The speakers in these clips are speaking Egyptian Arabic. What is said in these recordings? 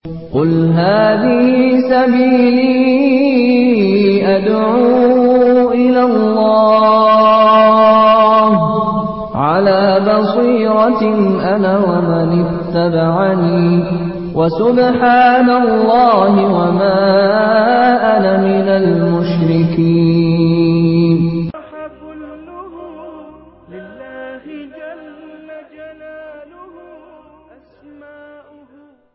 قل هذه سبيلي أدعو إلى الله على بصيرة أنا ومن اتبعني وسبحان الله وما أنا من المشركين كله لله جل جلاله أسماؤه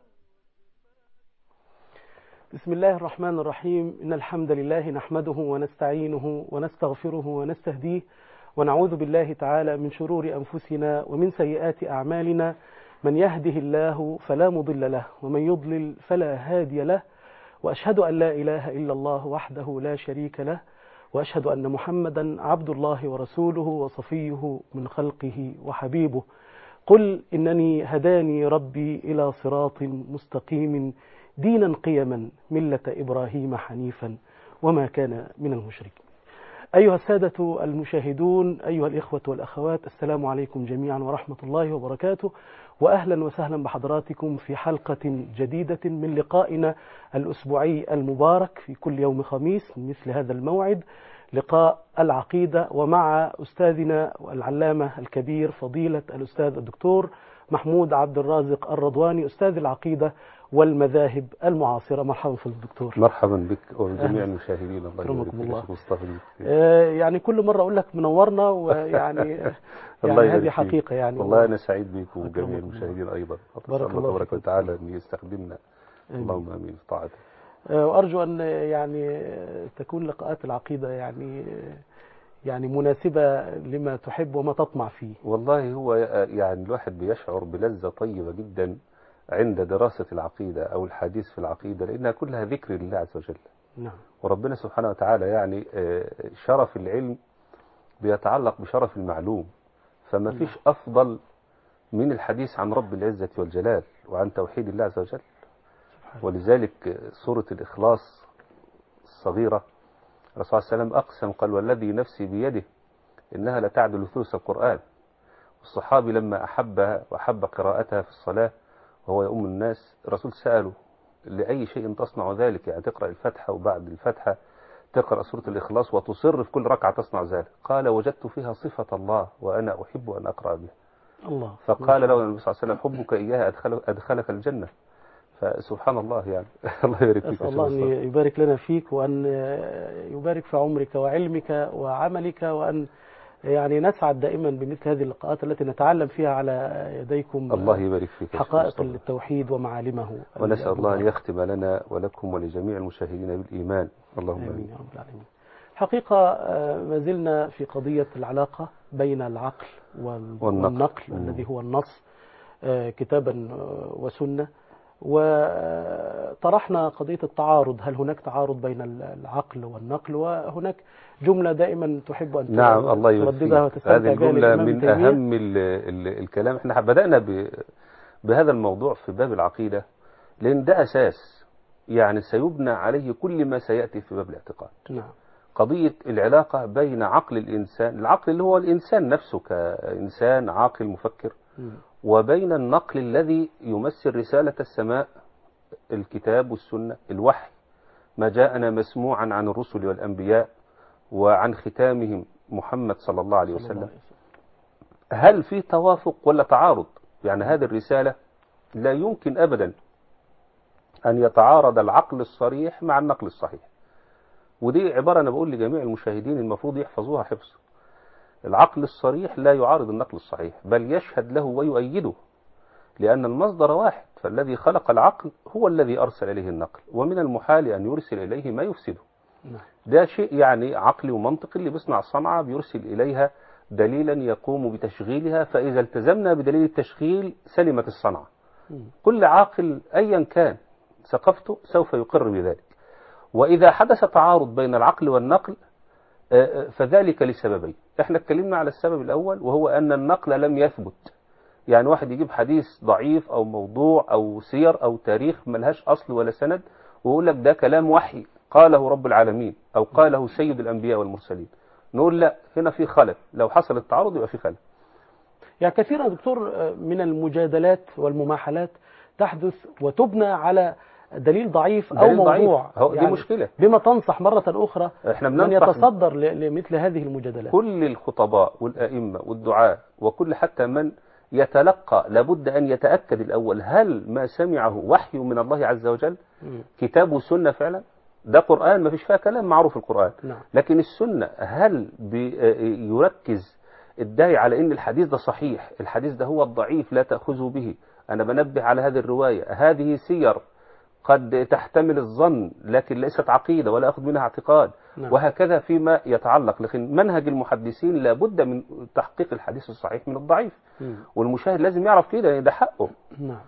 بسم الله الرحمن الرحيم إن الحمد لله نحمده ونستعينه ونستغفره ونستهديه ونعوذ بالله تعالى من شرور أنفسنا ومن سيئات أعمالنا من يهده الله فلا مضل له ومن يضلل فلا هادي له وأشهد أن لا إله إلا الله وحده لا شريك له وأشهد أن محمدا عبد الله ورسوله وصفيه من خلقه وحبيبه قل إنني هداني ربي إلى صراط مستقيم دينا قيما ملة إبراهيم حنيفا وما كان من المشركين أيها السادة المشاهدون أيها الإخوة والأخوات السلام عليكم جميعا ورحمة الله وبركاته وأهلا وسهلا بحضراتكم في حلقة جديدة من لقائنا الأسبوعي المبارك في كل يوم خميس مثل هذا الموعد لقاء العقيدة ومع أستاذنا العلامة الكبير فضيلة الأستاذ الدكتور محمود عبد الرازق الرضواني أستاذ العقيدة والمذاهب المعاصرة مرحبا في الدكتور مرحبا بك وبجميع المشاهدين الله أكرمكم يبارك فيك الله. يا شيخ مصطفى آه، يعني كل مرة أقول لك منورنا ويعني الله يعني يبارك هذه فيك. حقيقة يعني والله أنا سعيد بك أكرمكم وجميع الله. المشاهدين أيضا بارك أسأل الله الله تبارك فيكم. وتعالى أن يستخدمنا آمين. اللهم آمين في طاعته آه، وأرجو أن يعني تكون لقاءات العقيدة يعني يعني مناسبة لما تحب وما تطمع فيه والله هو يعني الواحد بيشعر بلذة طيبة جدا عند دراسة العقيدة أو الحديث في العقيدة لأنها كلها ذكر لله عز وجل نعم وربنا سبحانه وتعالى يعني آه، شرف العلم بيتعلق بشرف المعلوم فما فيش أفضل من الحديث عن رب العزة والجلال وعن توحيد الله عز وجل ولذلك سورة الإخلاص الصغيرة الرسول صلى الله عليه وسلم أقسم قال والذي نفسي بيده إنها لتعدل ثلث القرآن الصحابي لما أحبها وأحب قراءتها في الصلاة وهو يؤم الناس الرسول سأله لأي شيء تصنع ذلك يعني تقرأ الفتحة وبعد الفتحة تقرأ سورة الإخلاص وتصر في كل ركعة تصنع ذلك قال وجدت فيها صفة الله وأنا أحب أن أقرأ بها الله فقال له النبي صلى الله عليه وسلم حبك إياها أدخل أدخلك الجنة فسبحان الله يعني الله يبارك فيك أسأل يا الله أن شيخ مصطفى. يبارك لنا فيك وأن يبارك في عمرك وعلمك وعملك وأن يعني نسعد دائما بمثل هذه اللقاءات التي نتعلم فيها على يديكم الله يبارك فيك يا شيخ حقائق مصطفى. التوحيد ومعالمه ونسأل الله أن المباركة. يختم لنا ولكم ولجميع المشاهدين بالإيمان اللهم آمين آمين يا رب العالمين حقيقة آه، ما زلنا في قضية العلاقة بين العقل وال- والنقل. والنقل مم. الذي هو النص آه، كتابا آه، وسنة وطرحنا قضية التعارض هل هناك تعارض بين ال- العقل والنقل وهناك جملة دائما تحب أن نعم الله يبارك ترددها فيك وتستمتع هذه بها الجملة للإمام من تيمية. أهم ال ال الكلام احنا بدأنا ب بهذا الموضوع في باب العقيدة لأن ده أساس يعني سيبنى عليه كل ما سيأتي في باب الاعتقاد نعم قضية العلاقة بين عقل الإنسان العقل اللي هو الإنسان نفسه كإنسان عاقل مفكر مم. وبين النقل الذي يمثل رسالة السماء الكتاب والسنة الوحي ما جاءنا مسموعا عن الرسل والأنبياء وعن ختامهم محمد صلى الله عليه صلى الله وسلم عليه وسلم. هل في توافق ولا تعارض يعني هذه الرسالة لا يمكن أبدا أن يتعارض العقل الصريح مع النقل الصحيح ودي عبارة أنا بقول لجميع المشاهدين المفروض يحفظوها حفظ العقل الصريح لا يعارض النقل الصحيح بل يشهد له ويؤيده لأن المصدر واحد فالذي خلق العقل هو الذي أرسل إليه النقل ومن المحال أن يرسل إليه ما يفسده نعم. ده شيء يعني عقلي ومنطقي اللي بيصنع الصنعة بيرسل إليها دليلا يقوم بتشغيلها فإذا التزمنا بدليل التشغيل سلمت الصنعة مم. كل عاقل أيا كان ثقافته سوف يقر بذلك وإذا حدث تعارض بين العقل والنقل آه، آه، فذلك لسببين احنا اتكلمنا على السبب الأول وهو أن النقل لم يثبت يعني واحد يجيب حديث ضعيف أو موضوع أو سير أو تاريخ ملهاش أصل ولا سند ويقول لك ده كلام وحي قاله رب العالمين أو قاله سيد الأنبياء والمرسلين نقول لا هنا في خلل لو حصل التعارض يبقى في خلل يعني كثيرا يا دكتور آه، من المجادلات والمماحلات تحدث وتبنى على دليل ضعيف أو دليل ضعيف. موضوع هو دي مشكلة. بما تنصح مرة أخرى احنا من بننصح يتصدر ل- لمثل هذه المجادلات كل الخطباء والأئمة والدعاة وكل حتى من يتلقى لابد أن يتأكد الأول هل ما سمعه وحي من الله عز وجل مم. كتاب وسنة فعلا ده قرآن ما فيش فيها كلام معروف القرآن نعم لكن السنة هل بي- يركز الداعي على ان الحديث ده صحيح الحديث ده هو الضعيف لا تأخذه به انا بنبه على هذه الرواية هذه سير قد تحتمل الظن لكن ليست عقيدة ولا أخذ منها اعتقاد نعم. وهكذا فيما يتعلق لكن منهج المحدثين لابد من تحقيق الحديث الصحيح من الضعيف مم. والمشاهد لازم يعرف كده لأن ده حقه نعم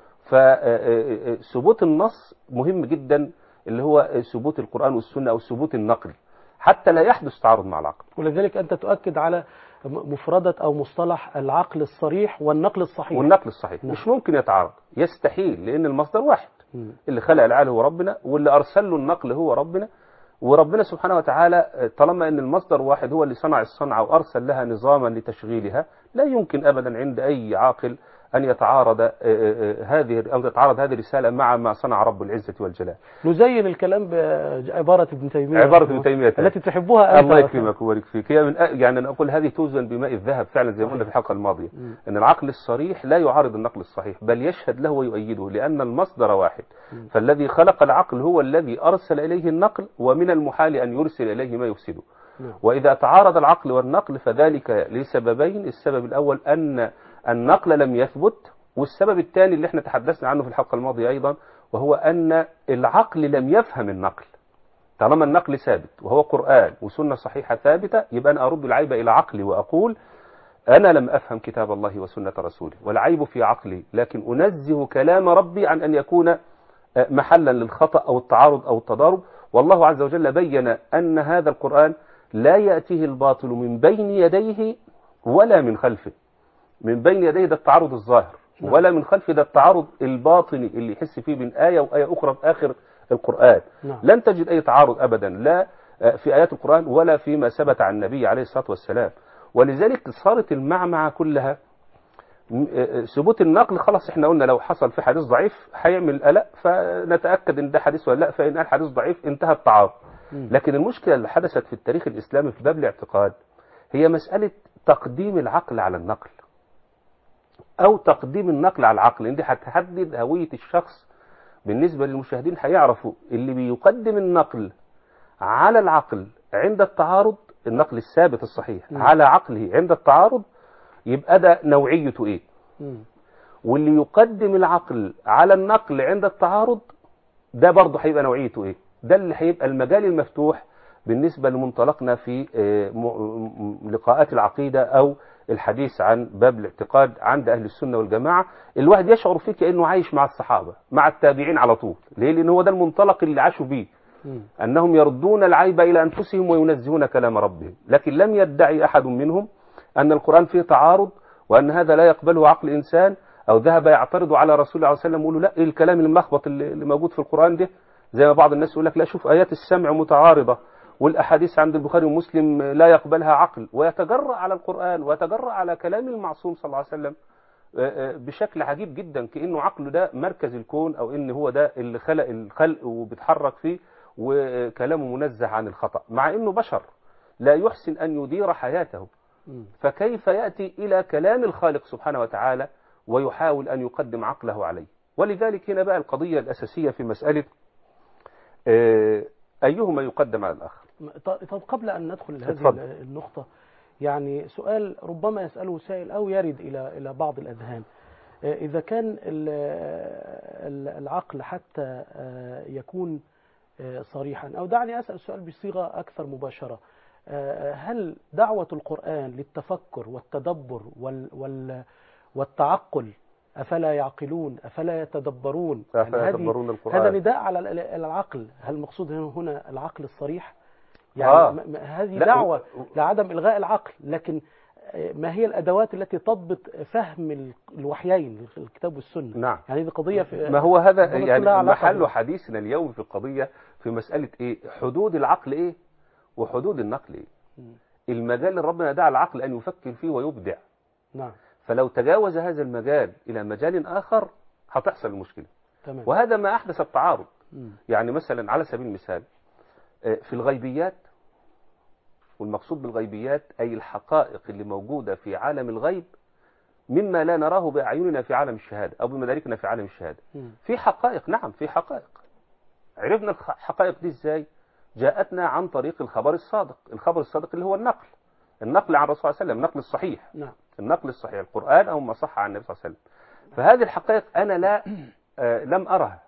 فثبوت النص مهم جدا اللي هو ثبوت القرآن والسنة أو ثبوت النقل حتى لا يحدث تعارض مع العقل ولذلك أنت تؤكد على م- مفردة أو مصطلح العقل الصريح والنقل الصحيح والنقل الصحيح نعم. مش ممكن يتعارض يستحيل لأن المصدر واحد مم. اللي خلق العقل هو ربنا واللي أرسل له النقل هو ربنا وربنا سبحانه وتعالى طالما أن المصدر واحد هو اللي صنع الصنعة وأرسل لها نظاما لتشغيلها لا يمكن أبدا عند أي عاقل أن يتعارض آه، آه، هذه أو تتعارض هذه الرسالة مع ما صنع رب العزة والجلال نزين الكلام بعبارة ابن تيمية عبارة ابن تيمية التي تحبها أنت الله يكرمك ويبارك فيك هي من أ- يعني انا اقول هذه توزن بماء الذهب فعلا زي ما قلنا في الحلقه الماضيه مم. ان العقل الصريح لا يعارض النقل الصحيح بل يشهد له ويؤيده لان المصدر واحد مم. فالذي خلق العقل هو الذي ارسل اليه النقل ومن المحال ان يرسل اليه ما يفسده نعم. واذا تعارض العقل والنقل فذلك لسببين السبب الاول ان النقل لم يثبت والسبب الثاني اللي احنا تحدثنا عنه في الحلقه الماضيه ايضا وهو ان العقل لم يفهم النقل طالما النقل ثابت وهو قرآن وسنة صحيحة ثابتة يبقى أنا أرد العيب إلى عقلي وأقول أنا لم أفهم كتاب الله وسنة رسوله والعيب في عقلي لكن أنزه كلام ربي عن أن يكون آه، محلا للخطأ أو التعارض أو التضارب والله عز وجل بين أن هذا القرآن لا يأتيه الباطل من بين يديه ولا من خلفه من بين يديه ده التعارض الظاهر نعم. ولا من خلفه ده التعارض الباطني اللي يحس فيه بين آية وآية أخرى في آخر القرآن نعم. لن تجد أي تعارض أبدا لا في آيات القرآن ولا فيما ثبت عن النبي عليه الصلاة والسلام ولذلك صارت المعمعة كلها م- آه، ثبوت النقل خلاص احنا قلنا لو حصل في حديث ضعيف هيعمل قلق فنتأكد ان ده حديث ولا لا فإن قال حديث ضعيف انتهى التعارض مم. لكن المشكلة اللي حدثت في التاريخ الإسلامي في باب الاعتقاد هي مسألة تقديم العقل على النقل أو تقديم النقل على العقل لأن دي هتحدد هوية الشخص بالنسبة للمشاهدين هيعرفوا اللي بيقدم النقل على العقل عند التعارض النقل الثابت الصحيح نعم. على عقله عند التعارض يبقى ده نوعيته ايه مم. واللي يقدم العقل على النقل عند التعارض ده برضه هيبقى نوعيته ايه ده اللي هيبقى المجال المفتوح بالنسبة لمنطلقنا في آه، م- م- لقاءات العقيدة أو الحديث عن باب الاعتقاد عند أهل السنة والجماعة الواحد يشعر فيه كأنه عايش مع الصحابة مع التابعين على طول ليه؟ لأن هو ده المنطلق اللي عاشوا بيه مم. أنهم يردون العيب إلى أنفسهم وينزهون كلام ربهم لكن لم يدعي أحد منهم أن القرآن فيه تعارض وأن هذا لا يقبله عقل إنسان أو ذهب يعترض على رسول الله عليه وسلم يقول له لا إيه الكلام اللي ملخبط اللي اللي موجود في القرآن ده زي ما بعض الناس يقول لك لا شوف آيات السمع متعارضة والأحاديث عند البخاري ومسلم لا يقبلها عقل ويتجرأ على القرآن ويتجرأ على كلام المعصوم صلى الله عليه وسلم آه، آه، بشكل عجيب جدا كأنه عقله ده مركز الكون أو إن هو ده اللي خلق الخلق وبيتحرك فيه وكلامه منزه عن الخطأ مع إنه بشر لا يحسن أن يدير حياته مم. فكيف يأتي إلى كلام الخالق سبحانه وتعالى ويحاول أن يقدم عقله عليه ولذلك هنا بقى القضية الأساسية في مسألة آه، أيهما يقدم على الآخر ط- طب قبل أن ندخل هذه اتفضل. ال- النقطة يعني سؤال ربما يسأله سائل أو يرد إلى إلى بعض الأذهان آه، إذا كان ال- ال- العقل حتى آه، يكون آه، صريحا أو دعني أسأل السؤال بصيغة أكثر مباشرة آه، هل دعوة القرآن للتفكر والتدبر وال وال والتعقل أفلا يعقلون أفلا يتدبرون يعني أفلا هذه- يتدبرون القرآن؟ هذا نداء على ال- ال- العقل هل المقصود هنا- هنا العقل الصريح يعني آه. م- م- هذه لا، دعوة و- لعدم إلغاء العقل لكن آه، ما هي الأدوات التي تضبط فهم ال- الوحيين الكتاب والسنة نعم يعني هذه قضية في ما هو هذا ربما يعني تكون لها علاقة محل بال- حديثنا اليوم في القضية في مسألة إيه حدود العقل إيه وحدود النقل إيه مم. المجال اللي ربنا دعا العقل أن يفكر فيه ويبدع نعم فلو تجاوز هذا المجال إلى مجال آخر هتحصل المشكلة تمام وهذا ما أحدث التعارض مم. يعني مثلا على سبيل المثال آه، في الغيبيات والمقصود بالغيبيات أي الحقائق اللي موجودة في عالم الغيب مما لا نراه بأعيننا في عالم الشهادة أو بمداركنا في عالم الشهادة مم. في حقائق نعم في حقائق عرفنا الخ- الحقائق دي ازاي جاءتنا عن طريق الخبر الصادق الخبر الصادق اللي هو النقل النقل عن الرسول صلى الله عليه وسلم النقل الصحيح نعم النقل الصحيح القرآن أو ما صح عن النبي صلى الله عليه وسلم فهذه الحقائق أنا لا آه، لم أرها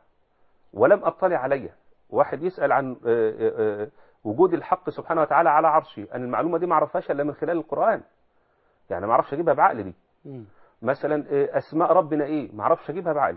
ولم أطلع عليها واحد يسأل عن آه، آه، آه، وجود الحق سبحانه وتعالى على عرشه أنا المعلومة دي ما أعرفهاش إلا من خلال القرآن يعني ما أعرفش أجيبها بعقلي دي مم. مثلا آه، أسماء ربنا إيه ما أعرفش أجيبها بعقلي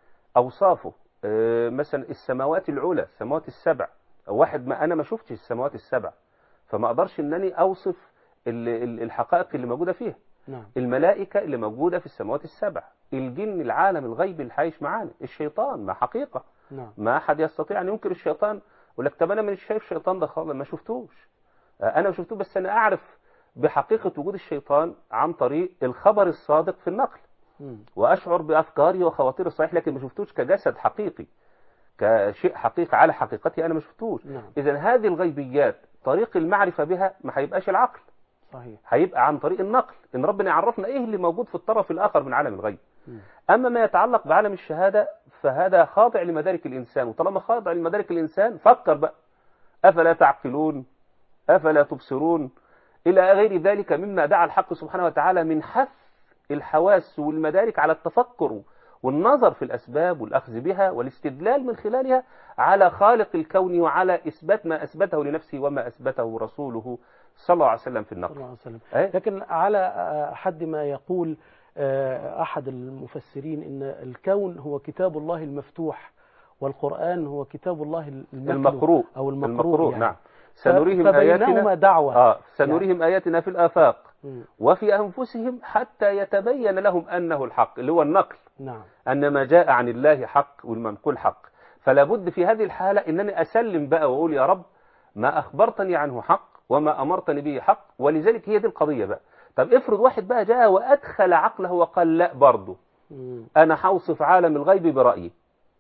أوصافه آه، مثلا السماوات العلى السماوات السبع واحد ما أنا ما شفتش السماوات السبع فما أقدرش إنني أوصف ال- ال- الحقائق اللي موجودة فيها نعم الملائكة اللي موجودة في السماوات السبع الجن العالم الغيبي اللي عايش معانا الشيطان ما حقيقة نعم ما أحد يستطيع أن ينكر الشيطان يقول لك طب أنا مش شايف الشيطان ده خالص ما شفتوش آه، أنا ما شفتوه بس أنا أعرف بحقيقة وجود الشيطان عن طريق الخبر الصادق في النقل مم. وأشعر بأفكاري وخواطري الصحيح لكن ما شفتوش كجسد حقيقي كشيء حقيقي على حقيقته أنا ما شفتوش نعم إذا هذه الغيبيات طريق المعرفة بها ما هيبقاش العقل صحيح هيبقى عن طريق النقل ان ربنا يعرفنا ايه اللي موجود في الطرف الاخر من عالم الغيب مم. اما ما يتعلق بعالم الشهاده فهذا خاضع لمدارك الانسان وطالما خاضع لمدارك الانسان فكر بقى افلا تعقلون افلا تبصرون الى غير ذلك مما دعا الحق سبحانه وتعالى من حث الحواس والمدارك على التفكر والنظر في الاسباب والاخذ بها والاستدلال من خلالها على خالق الكون وعلى اثبات ما اثبته لنفسه وما اثبته رسوله صلى الله عليه وسلم في صلى النقل الله عليه وسلم أي؟ لكن على آه، حد ما يقول آه، أحد المفسرين إن الكون هو كتاب الله المفتوح والقرآن هو كتاب الله المتلو المقروء أو المقروء, المقروء يعني. نعم سنريهم فبينهما آياتنا دعوة آه سنريهم آياتنا في الآفاق مم. وفي أنفسهم حتى يتبين لهم أنه الحق اللي هو النقل نعم أن ما جاء عن الله حق والمنقول حق فلا بد في هذه الحالة أنني أسلم بقى وأقول يا رب ما أخبرتني عنه حق وما أمرتني به حق ولذلك هي دي القضية بقى طب افرض واحد بقى جاء وأدخل عقله وقال لا برضه مم. أنا هوصف عالم الغيب برأيي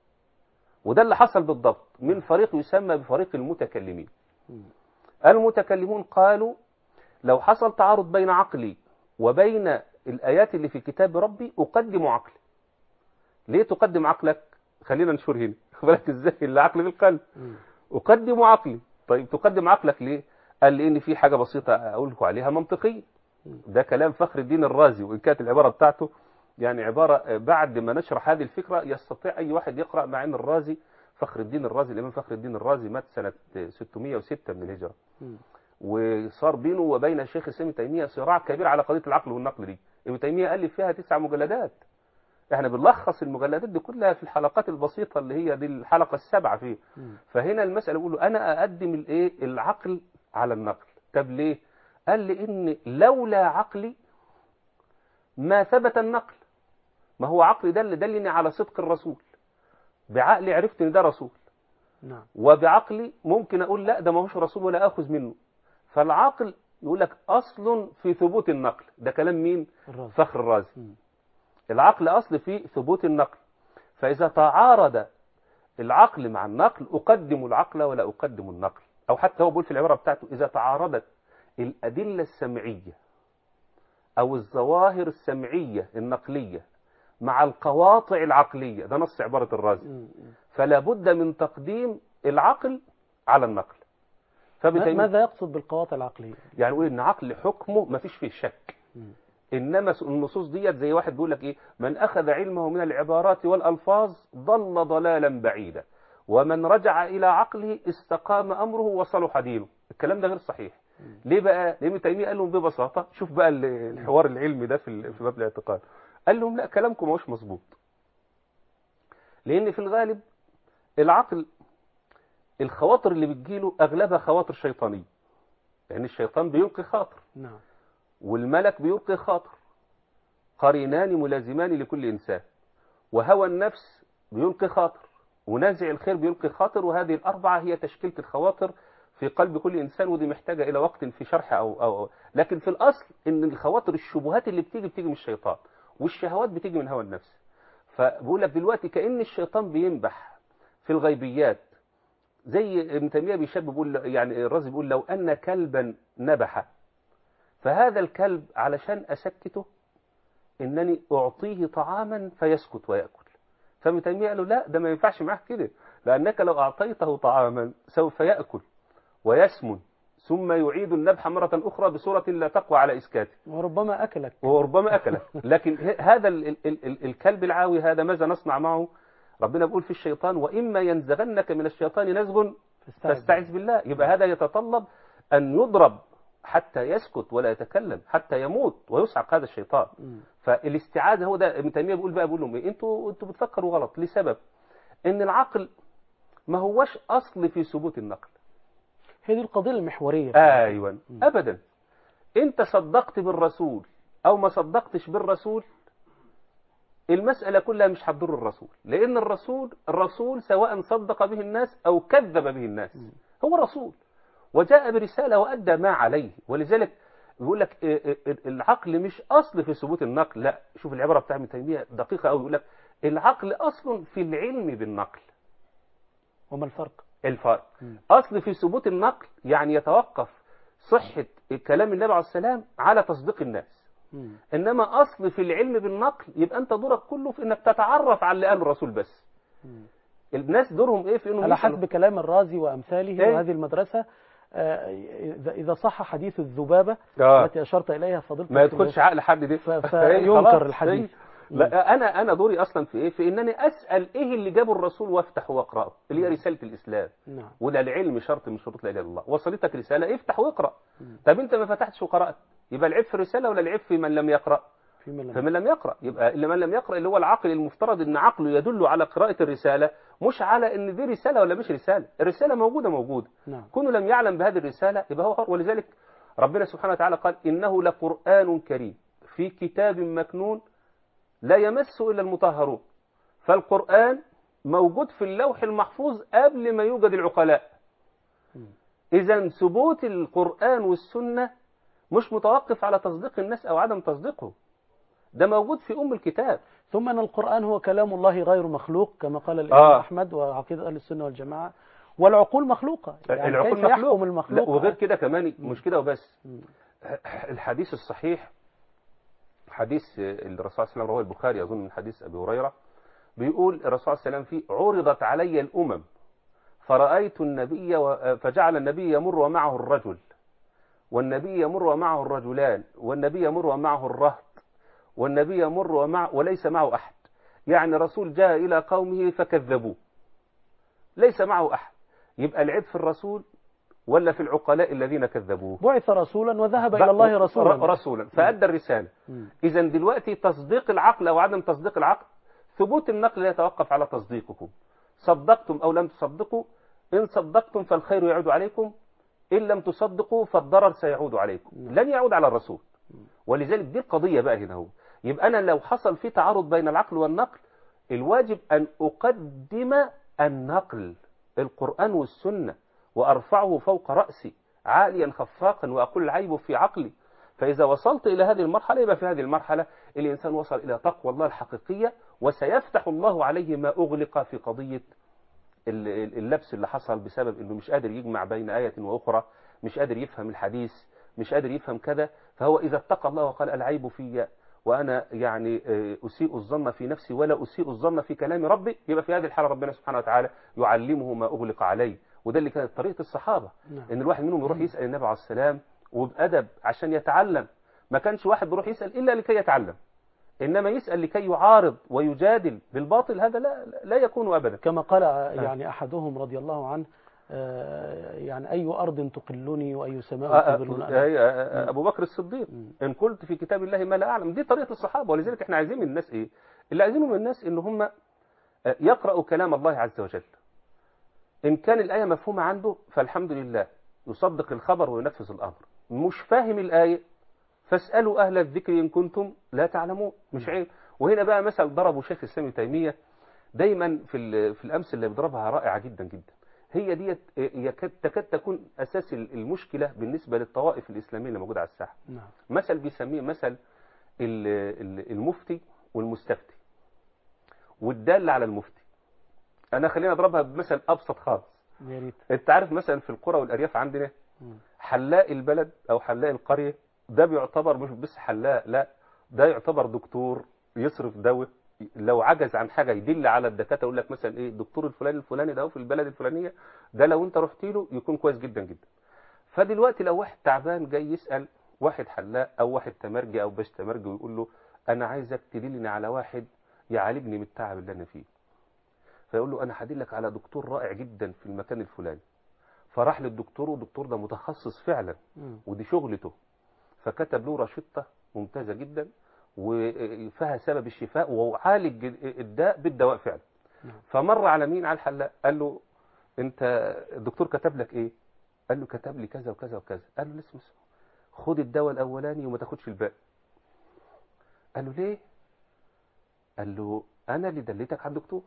وده اللي حصل بالضبط من فريق يسمى بفريق المتكلمين مم. المتكلمون قالوا لو حصل تعارض بين عقلي وبين الآيات اللي في كتاب ربي أقدم عقلي ليه تقدم عقلك خلينا نشور هنا بالك ازاي العقل بالقلب مم. أقدم عقلي طيب تقدم عقلك ليه قال لي ان في حاجة بسيطة أقول لكم عليها منطقية ده كلام فخر الدين الرازي وإن كانت العبارة بتاعته يعني عبارة بعد ما نشرح هذه الفكرة يستطيع أي واحد يقرأ مع أن الرازي فخر الدين الرازي الإمام فخر الدين الرازي مات سنة 606 من الهجرة مم. وصار بينه وبين الشيخ الإسلام ابن تيمية صراع كبير على قضية العقل والنقل دي ابن تيمية ألف فيها تسع مجلدات احنا بنلخص المجلدات دي كلها في الحلقات البسيطة اللي هي دي الحلقة السابعة فيه مم. فهنا المسألة بيقول له أنا أقدم الإيه العقل على النقل طب ليه قال لي إن لولا عقلي ما ثبت النقل ما هو عقلي ده اللي دلني على صدق الرسول بعقلي عرفت ان ده رسول نعم وبعقلي ممكن اقول لا ده ما هوش رسول ولا اخذ منه فالعقل يقول لك اصل في ثبوت النقل ده كلام مين الرازي فخر الرازي مم. العقل اصل في ثبوت النقل فاذا تعارض العقل مع النقل اقدم العقل ولا اقدم النقل او حتى هو بيقول في العباره بتاعته اذا تعارضت الادله السمعيه او الظواهر السمعيه النقليه مع القواطع العقليه ده نص عباره الرازي مم. مم. فلا بد من تقديم العقل على النقل ما- فبالتالي ماذا يقصد بالقواطع العقلية؟ يعني يقول ان عقل حكمه ما فيش فيه شك مم. انما النصوص ديت زي واحد بيقول لك ايه من اخذ علمه من العبارات والالفاظ ضل ضلالا بعيدا ومن رجع الى عقله استقام امره وصلح دينه الكلام ده غير صحيح ليه بقى ليه ابن تيميه قال لهم ببساطه شوف بقى ال- الحوار العلمي ده في ال- في باب الاعتقاد قال لهم لا كلامكم مش مظبوط لان في الغالب العقل الخواطر اللي بتجيله اغلبها خواطر شيطانيه يعني الشيطان بيلقي خاطر نعم والملك بيلقي خاطر قرينان ملازمان لكل إنسان وهوى النفس بيلقي خاطر ونازع الخير بيلقي خاطر وهذه الأربعة هي تشكيلة الخواطر في قلب كل إنسان ودي محتاجة إلى وقت في شرح أو, أو, أو لكن في الأصل إن الخواطر الشبهات اللي بتيجي بتيجي من الشيطان والشهوات بتيجي من هوى النفس فبقول لك دلوقتي كأن الشيطان بينبح في الغيبيات زي ابن تيمية بيشبه بيقول يعني الرازي بيقول لو أن كلبا نبح فهذا الكلب علشان أسكته إنني أعطيه طعاما فيسكت ويأكل فابن تيمية قال له لا ده ما ينفعش معاك كده لأنك لو أعطيته طعاما سوف يأكل ويسمن ثم يعيد النبح مرة أخرى بصورة لا تقوى على إسكاته وربما أكلك وربما أكله لكن ه- هذا ال ال ال ال الكلب العاوي هذا ماذا نصنع معه ربنا بيقول في الشيطان وإما ينزغنك من الشيطان نزغ فاستعذ بالله يبقى هذا يتطلب أن يضرب حتى يسكت ولا يتكلم حتى يموت ويصعق هذا الشيطان مم. فالاستعاذة هو ده ابن تيمية بيقول بقى بيقول لهم ايه انتوا انتوا بتفكروا غلط لسبب ان العقل ما هوش اصل في ثبوت النقل هي دي القضية المحورية ايوه ابدا انت صدقت بالرسول او ما صدقتش بالرسول المسألة كلها مش هتضر الرسول لأن الرسول الرسول سواء صدق به الناس أو كذب به الناس هو رسول وجاء برسالة وأدى ما عليه ولذلك بيقول لك إيه إيه إيه العقل مش أصل في ثبوت النقل لا شوف العبارة بتاع ابن تيمية دقيقة قوي يقول لك العقل أصل في العلم بالنقل وما الفرق الفرق مم. أصل في ثبوت النقل يعني يتوقف صحة كلام النبي عليه السلام على تصديق الناس مم. إنما أصل في العلم بالنقل يبقى أنت دورك كله في إنك تتعرف على اللي قاله الرسول بس مم. الناس دورهم إيه في إنهم على يسألوا- حسب كلام الرازي وأمثاله إيه؟ وهذه المدرسة آه، إذا إذا صح حديث الذبابة آه. التي أشرت إليها فضيلتك ما يدخلش عقل حد دي ف- إيه، فينكر خلاص، الحديث. إيه. لا انا انا دوري اصلا في ايه في انني اسال ايه اللي جابه الرسول وافتح واقراه اللي هي رساله الاسلام نعم ولا العلم شرط من شروط لا اله الا الله وصلتك رساله افتح واقرا طب انت ما فتحتش وقرات يبقى العيب في الرساله ولا العيب في من لم يقرا في من لم فمن لم يقرا يبقى اللي من لم يقرا اللي هو العقل المفترض ان عقله يدل على قراءه الرساله مش على ان دي رساله ولا مش رساله الرساله موجوده موجوده نعم كونه لم يعلم بهذه الرسالة يبقى هو حر ولذلك ربنا سبحانه وتعالى قال إنه لقرآن كريم في كتاب مكنون لا يمسه إلا المطهرون فالقرآن موجود في اللوح المحفوظ قبل ما يوجد العقلاء إذا ثبوت القرآن والسنة مش متوقف على تصديق الناس أو عدم تصديقه ده موجود في أم الكتاب ثم أن القرآن هو كلام الله غير مخلوق كما قال الإمام آه. أحمد وعقيدة أهل السنة والجماعة والعقول مخلوقة يعني العقول كيف يحكم مخلوق المخلوق لا وغير كده كمان مش كده وبس مم. الحديث الصحيح حديث الرسول صلى الله عليه وسلم رواه البخاري أظن من حديث أبي هريرة بيقول الرسول صلى الله عليه وسلم فيه عرضت علي الأمم فرأيت النبي و... فجعل النبي يمر ومعه الرجل والنبي يمر ومعه الرجلان والنبي يمر ومعه الرهط والنبي يمر ومع وليس معه أحد يعني رسول جاء إلى قومه فكذبوه ليس معه أحد يبقى العيب في الرسول ولا في العقلاء الذين كذبوه بعث رسولا وذهب إلى الله رسولا ر- رسولا فأدى الرسالة مم. إذا دلوقتي تصديق العقل أو عدم تصديق العقل ثبوت النقل لا يتوقف على تصديقكم صدقتم أو لم تصدقوا إن صدقتم فالخير يعود عليكم إن لم تصدقوا فالضرر سيعود عليكم لن يعود على الرسول ولذلك دي القضية بقى هنا هو يبقى أنا لو حصل في تعارض بين العقل والنقل الواجب أن أقدم النقل القرآن والسنة وأرفعه فوق رأسي عاليا خفاقا وأقول العيب في عقلي فإذا وصلت إلى هذه المرحلة يبقى في هذه المرحلة الإنسان وصل إلى تقوى الله الحقيقية وسيفتح الله عليه ما أغلق في قضية ال- ال- اللبس اللي حصل بسبب انه مش قادر يجمع بين آية وأخرى مش قادر يفهم الحديث مش قادر يفهم كذا فهو إذا اتقى الله وقال العيب في وأنا يعني آه، أسيء الظن في نفسي ولا أسيء الظن في كلام ربي يبقى في هذه الحالة ربنا سبحانه وتعالى يعلمه ما أغلق عليه وده اللي كانت طريقة الصحابة نعم. إن الواحد منهم يروح يسأل النبي عليه السلام وبأدب عشان يتعلم ما كانش واحد بيروح يسأل إلا لكي يتعلم إنما يسأل لكي يعارض ويجادل بالباطل هذا لا لا يكون أبدا كما قال يعني أحدهم رضي الله عنه آه، يعني أي أرض تقلني وأي سماء تظلني أنا. أي- أبو بكر الصديق إن قلت في كتاب الله ما لا أعلم دي طريقة الصحابة ولذلك إحنا عايزين من الناس إيه اللي عايزينه من الناس إن هم يقرأوا كلام الله عز وجل إن كان الآية مفهومة عنده فالحمد لله يصدق الخبر وينفذ الأمر مش فاهم الآية فاسألوا أهل الذكر إن كنتم لا تعلمون مش عيب وهنا بقى مثل ضربه شيخ الإسلام ابن تيمية دايما في ال- في الأمثلة اللي بيضربها رائعة جدا جدا هي ديت يكاد تكاد تكون أساس المشكلة بالنسبة للطوائف الإسلامية اللي موجودة على الساحة نعم مثل بيسميه مثل ال- ال- المفتي والمستفتي والدالة على المفتي انا خلينا اضربها بمثل ابسط خالص يا ريت انت عارف مثلا في القرى والارياف عندنا مم. حلاق البلد او حلاق القريه ده بيعتبر مش بس حلاق لا ده يعتبر دكتور يصرف دواء لو عجز عن حاجه يدل على الدكاتره يقول لك مثلا ايه الدكتور الفلاني الفلاني ده في البلد الفلانيه ده لو انت رحت له يكون كويس جدا جدا فدلوقتي لو واحد تعبان جاي يسال واحد حلاق او واحد تمرجي او باش تمرجي ويقول له انا عايزك تدلني على واحد يعالجني من التعب اللي انا فيه فيقول له انا هدلك على دكتور رائع جدا في المكان الفلاني فراح للدكتور والدكتور ده متخصص فعلا مم. ودي شغلته فكتب له رشدة ممتازة جدا وفيها سبب الشفاء وعالج الداء بالدواء فعلا نعم. فمر على مين على الحلاق قال له انت الدكتور كتب لك ايه قال له كتب لي كذا وكذا وكذا قال له اسمع اسمع خد الدواء الاولاني وما تاخدش الباقي قال له ليه قال له انا اللي دليتك على الدكتور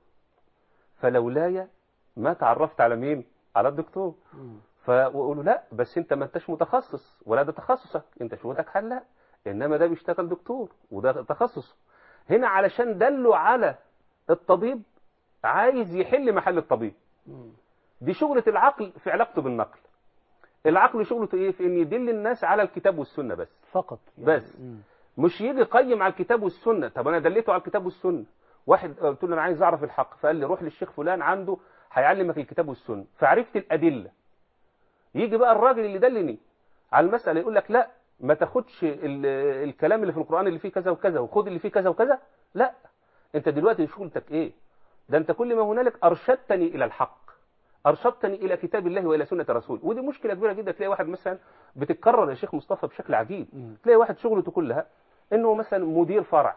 فلولاي ما تعرفت على مين على الدكتور مم. فقولوا لا بس انت ما انتش متخصص ولا ده تخصصك انت شغلك حلاق انما ده بيشتغل دكتور وده تخصصه هنا علشان دلوا على الطبيب عايز يحل محل الطبيب مم. دي شغلة العقل في علاقته بالنقل العقل شغلته ايه في ان يدل الناس على الكتاب والسنة بس فقط بس. مم. مش يجي يقيم على الكتاب والسنة طب انا دليته على الكتاب والسنة واحد قلت له انا عايز اعرف الحق فقال لي روح للشيخ فلان عنده هيعلمك الكتاب والسنة فعرفت الادلة يجي بقى الراجل اللي دلني على المسألة يقول لك لا ما تاخدش ال- الكلام اللي في القرآن اللي فيه كذا وكذا وخد اللي فيه كذا وكذا لا انت دلوقتي شغلتك ايه ده انت كل ما هنالك ارشدتني الى الحق ارشدتني الى كتاب الله والى سنه رسول ودي مشكله كبيره جدا تلاقي واحد مثلا بتتكرر يا شيخ مصطفى بشكل عجيب مم. تلاقي واحد شغلته كلها انه مثلا مدير فرع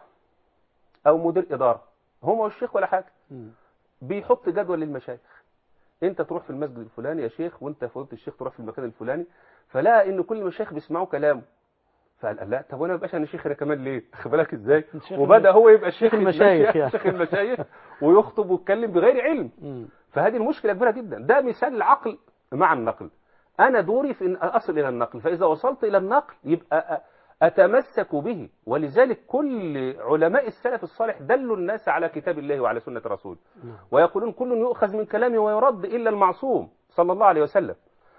او مدير اداره هو ما هو الشيخ ولا حاجه مم. بيحط جدول للمشايخ انت تروح في المسجد الفلاني يا شيخ وانت فضيله الشيخ تروح في المكان الفلاني فلقى ان كل المشايخ بيسمعوا كلامه فقال لا طب وانا ما بقاش انا شيخ انا كمان ليه خد بالك ازاي الشيخ وبدا هو يبقى شيخ الشيخ المشايخ يعني. شيخ المشايخ ويخطب ويتكلم بغير علم مم. فهذه المشكله كبيره جدا ده مثال العقل مع النقل انا دوري في ان اصل الى النقل فاذا وصلت الى النقل يبقى أ- اتمسك به ولذلك كل علماء السلف الصالح دلوا الناس على كتاب الله وعلى سنه رسوله نعم. ويقولون كل يؤخذ من كلامه ويرد الا المعصوم صلى الله عليه وسلم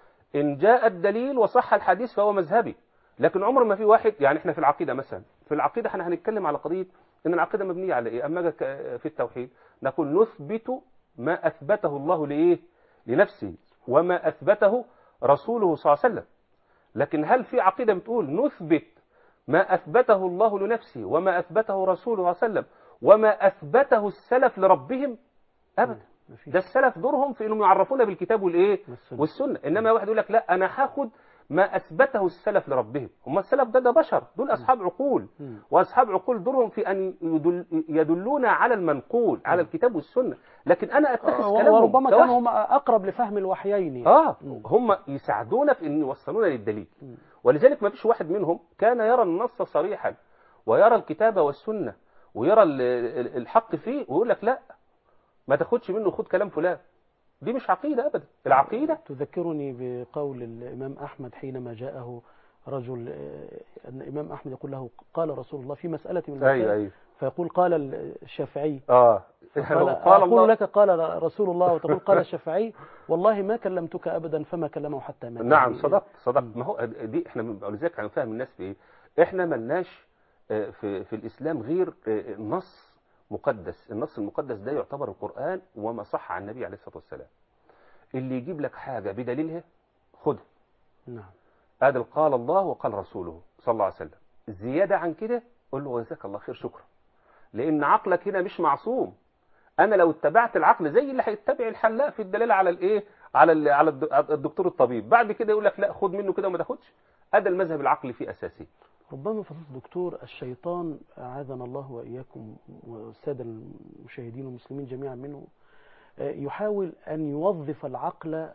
ان جاء الدليل وصح الحديث فهو مذهبي لكن عمر ما في واحد يعني احنا في العقيده مثلا في العقيده احنا هنتكلم على قضيه ان العقيده مبنيه على ايه اما أجي ك- في التوحيد نقول نثبت ما اثبته الله لايه لنفسه وما اثبته رسوله صلى الله عليه وسلم لكن هل في عقيده بتقول نثبت ما اثبته الله لنفسه وما اثبته رسوله صلى الله عليه وسلم وما اثبته السلف لربهم ابدا مفيش. ده السلف دورهم في انهم يعرفونا بالكتاب والايه والسنة. والسنه انما واحد يقول لك لا انا هاخد ما اثبته السلف لربهم هم السلف ده ده بشر دول اصحاب عقول مم. واصحاب عقول دورهم في ان يدل يدلونا على المنقول على الكتاب والسنه لكن انا اتخذ آه، كلامهم وربما كوحي. كانوا هم اقرب لفهم الوحيين يعني. اه مم. هم يساعدونا في ان يوصلونا للدليل مم. ولذلك ما فيش واحد منهم كان يرى النص صريحا ويرى الكتاب والسنه ويرى ال- ال- الحق فيه ويقول لك لا ما تاخدش منه خد كلام فلان دي مش عقيده ابدا العقيده تذكرني بقول الإمام أحمد حينما جاءه رجل آه، أن الإمام أحمد يقول له قال رسول الله في مسألة من المسائل ايوه ايوه فيقول قال الشافعي اه قال, قال أقول الله لك قال رسول الله وتقول قال الشافعي والله ما كلمتك أبدا فما كلمه حتى مات نعم يعني صدقت صدقت ما هو دي احنا من- ولذلك هنفهم الناس في ايه احنا ملناش آه، في في الاسلام غير آه، نص مقدس النص المقدس ده يعتبر القران وما صح عن النبي عليه الصلاه والسلام اللي يجيب لك حاجه بدليلها خدها نعم هذا قال الله وقال رسوله صلى الله عليه وسلم زياده عن كده قول له جزاك الله خير شكرا لان عقلك هنا مش معصوم انا لو اتبعت العقل زي اللي هيتبع الحلاق في الدلاله على الايه على ال- على الد- الدكتور الطبيب بعد كده يقول لك لا خد منه كده وما تاخدش هذا المذهب العقلي فيه اساسي ربما فضيلة الدكتور الشيطان أعاذنا الله وإياكم والسادة المشاهدين والمسلمين جميعا منه آه، يحاول أن يوظف العقل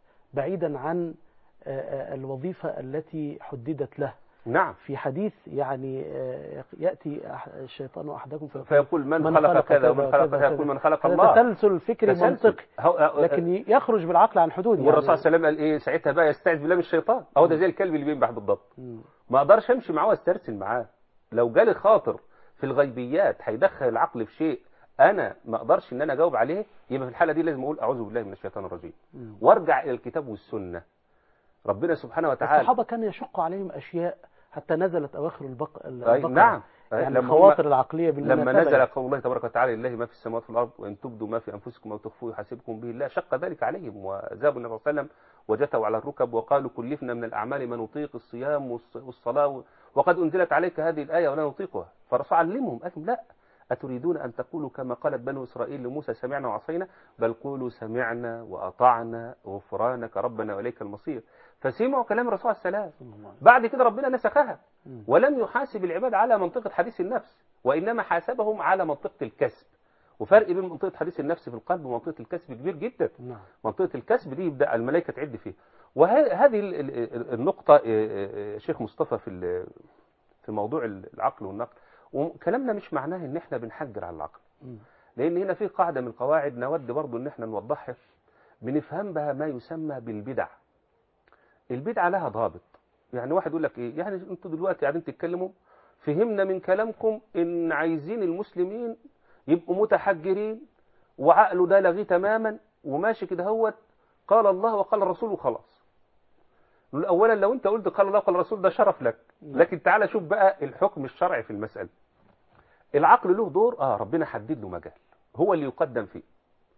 بعيدا عن آه، آه، الوظيفة التي حددت له نعم في حديث يعني آه، يأتي أح- الشيطان أحدكم فيقول فيقول من, خلق, كذا ومن خلق كذا يقول من خلق هذا الله تسلسل فكري تسلسل. منطقي هو- لكن يخرج بالعقل عن حدود يعني والرسول صلى الله عليه وسلم قال ايه ساعتها بقى يستعذ بالله من الشيطان اهو ده زي الكلب اللي بينبح بالضبط مم. ما اقدرش امشي معاه واسترسل معاه لو جالي خاطر في الغيبيات هيدخل العقل في شيء انا ما اقدرش ان انا اجاوب عليه يبقى في الحاله دي لازم اقول اعوذ بالله من الشيطان الرجيم مم. وارجع الى الكتاب والسنه ربنا سبحانه وتعالى الصحابة كان يشق عليهم أشياء حتى نزلت أواخر البق... أي البقرة نعم أي يعني لما هم- الخواطر العقلية لما بالمناسبة نزل قول الله تبارك وتعالى لله ما في السماوات والارض وان تبدوا ما في انفسكم او تخفوه يحاسبكم به الله شق ذلك عليهم وذهبوا النبي صلى الله عليه وسلم وجثوا على الركب وقالوا كلفنا من الاعمال ما نطيق الصيام والص- والصلاه وقد انزلت عليك هذه الايه ولا نطيقها فالرسول علمهم قال لهم لا أتريدون أن تقولوا كما قالت بنو إسرائيل لموسى سمعنا وعصينا بل قولوا سمعنا وأطعنا غفرانك ربنا وإليك المصير فسمعوا كلام الرسول عليه السلام بعد كده ربنا نسخها مم. ولم يحاسب العباد على منطقة حديث النفس وإنما حاسبهم على منطقة الكسب وفرق بين منطقة حديث النفس في القلب ومنطقة الكسب كبير جدا نعم منطقة الكسب دي يبدأ الملائكة تعد فيها وهذه ال- ال- النقطة آه، آه، شيخ مصطفى في ال- في موضوع العقل والنقل وكلامنا مش معناه ان احنا بنحجر على العقل مم. لان هنا في قاعدة من القواعد نود برضو ان احنا نوضحها بنفهم بها ما يسمى بالبدع البدعة لها ضابط يعني واحد يقول لك ايه يعني انتوا دلوقتي قاعدين تتكلموا فهمنا من كلامكم ان عايزين المسلمين يبقوا متحجرين وعقله ده لغيه تماما وماشي كده هوت قال الله وقال الرسول وخلاص نقول اولا لو انت قلت قال الله وقال الرسول ده شرف لك لكن تعالى شوف بقى الحكم الشرعي في المسألة العقل له دور اه ربنا حدد له مجال هو اللي يقدم فيه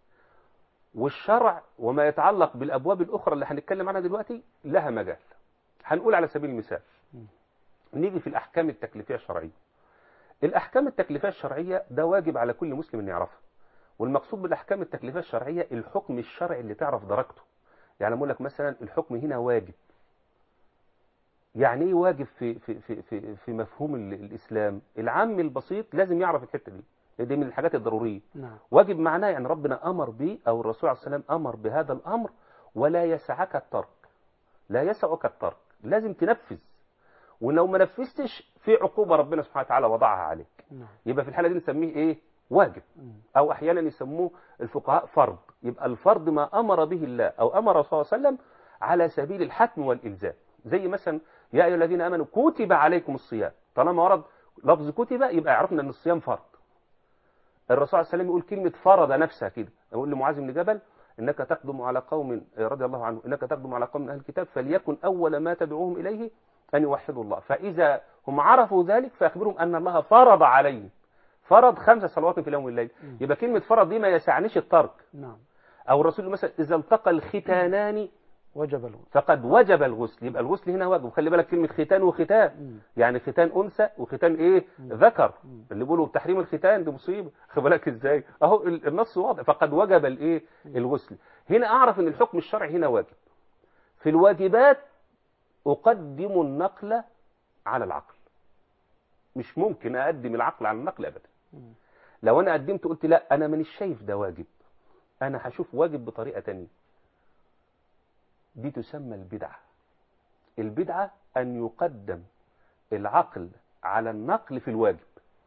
والشرع وما يتعلق بالابواب الاخرى اللي هنتكلم عنها دلوقتي لها مجال هنقول على سبيل المثال نيجي في الاحكام التكليفيه الشرعيه الاحكام التكليفيه الشرعيه ده واجب على كل مسلم ان يعرفها والمقصود بالاحكام التكليفيه الشرعيه الحكم الشرعي اللي تعرف درجته يعني اقول لك مثلا الحكم هنا واجب يعني ايه واجب في في في في, في مفهوم ال- الاسلام العام البسيط لازم يعرف الحته دي دي من الحاجات الضروريه نعم واجب معناه يعني ربنا امر به او الرسول عليه السلام امر بهذا الامر ولا يسعك الترك لا يسعك الترك لازم تنفذ ولو ما نفذتش في عقوبه ربنا سبحانه وتعالى وضعها عليك نعم يبقى في الحاله دي نسميه ايه واجب مم. او احيانا يسموه الفقهاء فرض يبقى الفرض ما امر به الله او امر صلى الله عليه وسلم على سبيل الحتم والالزام زي مثلا يا ايها الذين امنوا كتب عليكم الصيام طالما ورد لفظ كتب يبقى عرفنا ان الصيام فرض الرسول عليه السلام يقول كلمه فرض نفسها كده يقول لمعاذ بن جبل انك تقدم على قوم رضي الله عنه انك تقدم على قوم من اهل الكتاب فليكن اول ما تدعوهم اليه ان يوحدوا الله فاذا هم عرفوا ذلك فاخبرهم ان الله فرض عليهم فرض خمس صلوات في اليوم والليل يبقى كلمه فرض دي ما يسعنيش الترك نعم او الرسول مثلا اذا التقى الختانان وجب الغسل فقد وجب الغسل يبقى الغسل هنا واجب وخلي بالك كلمه ختان وختان مم. يعني ختان انثى وختان ايه ذكر اللي بيقولوا بتحريم الختان دي مصيبه خلي بالك ازاي اهو ال- النص واضح فقد وجب الايه الغسل هنا اعرف ان الحكم الشرعي هنا واجب في الواجبات اقدم النقل على العقل مش ممكن اقدم العقل على النقل ابدا مم. لو انا قدمت قلت لا انا مانيش شايف ده واجب انا هشوف واجب بطريقه تانية دي تسمى البدعه البدعه ان يقدم العقل على النقل في الواجب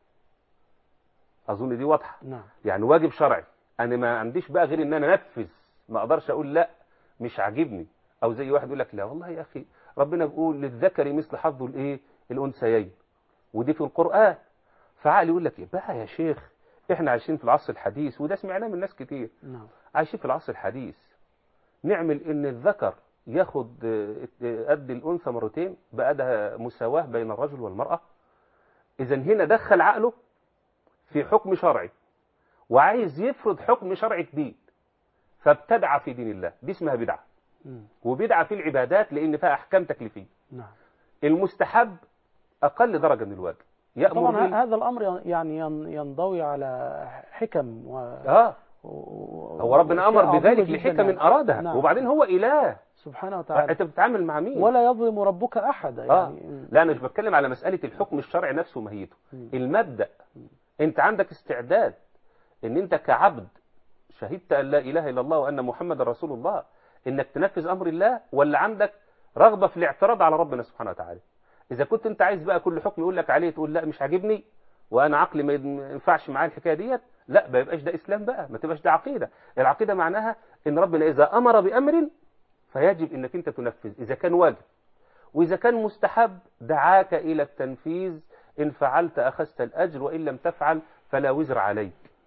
اظن دي واضحه نعم يعني واجب شرعي انا ما عنديش بقى غير ان انا انفذ ما اقدرش اقول لا مش عاجبني او زي واحد يقول لك لا والله يا اخي ربنا بيقول للذكر مثل حظ الايه الانثيين ودي في القران فعقل يقول لك ايه بقى يا شيخ احنا عايشين في العصر الحديث وده سمعناه من ناس كتير نعم عايشين في العصر الحديث نعمل ان الذكر ياخد آه، آه، قد الانثى مرتين بقى ده مساواه بين الرجل والمراه اذا هنا دخل عقله في حكم شرعي وعايز يفرض حكم شرعي جديد فابتدع في دين الله دي اسمها بدعه مم. وبدعه في العبادات لان فيها احكام تكليفيه نعم المستحب اقل درجه من الواجب يامر طبعا به ه- هذا الامر يعني ين- ينضوي على حكم و... اه و- هو ربنا امر وأشياء بذلك عظيمة جداً لحكم يعني. ارادها نعم. وبعدين هو اله سبحانه وتعالى انت بتتعامل مع مين ولا يظلم ربك احدا اه يعني لا انا مش بتكلم على مساله الحكم الشرعي نفسه وماهيته مم. المبدا انت عندك استعداد ان انت كعبد شهدت ان لا اله الا الله وان محمد رسول الله انك تنفذ امر الله ولا عندك رغبه في الاعتراض على ربنا سبحانه وتعالى اذا كنت انت عايز بقى كل حكم يقول لك عليه تقول لا مش عاجبني وانا عقلي ما ينفعش معاه الحكايه ديت لا ما يبقاش ده اسلام بقى ما تبقاش ده عقيده العقيده معناها ان ربنا اذا امر بامر فيجب انك انت تنفذ اذا كان واجب واذا كان مستحب دعاك الى التنفيذ ان فعلت اخذت الاجر وان لم تفعل فلا وزر عليك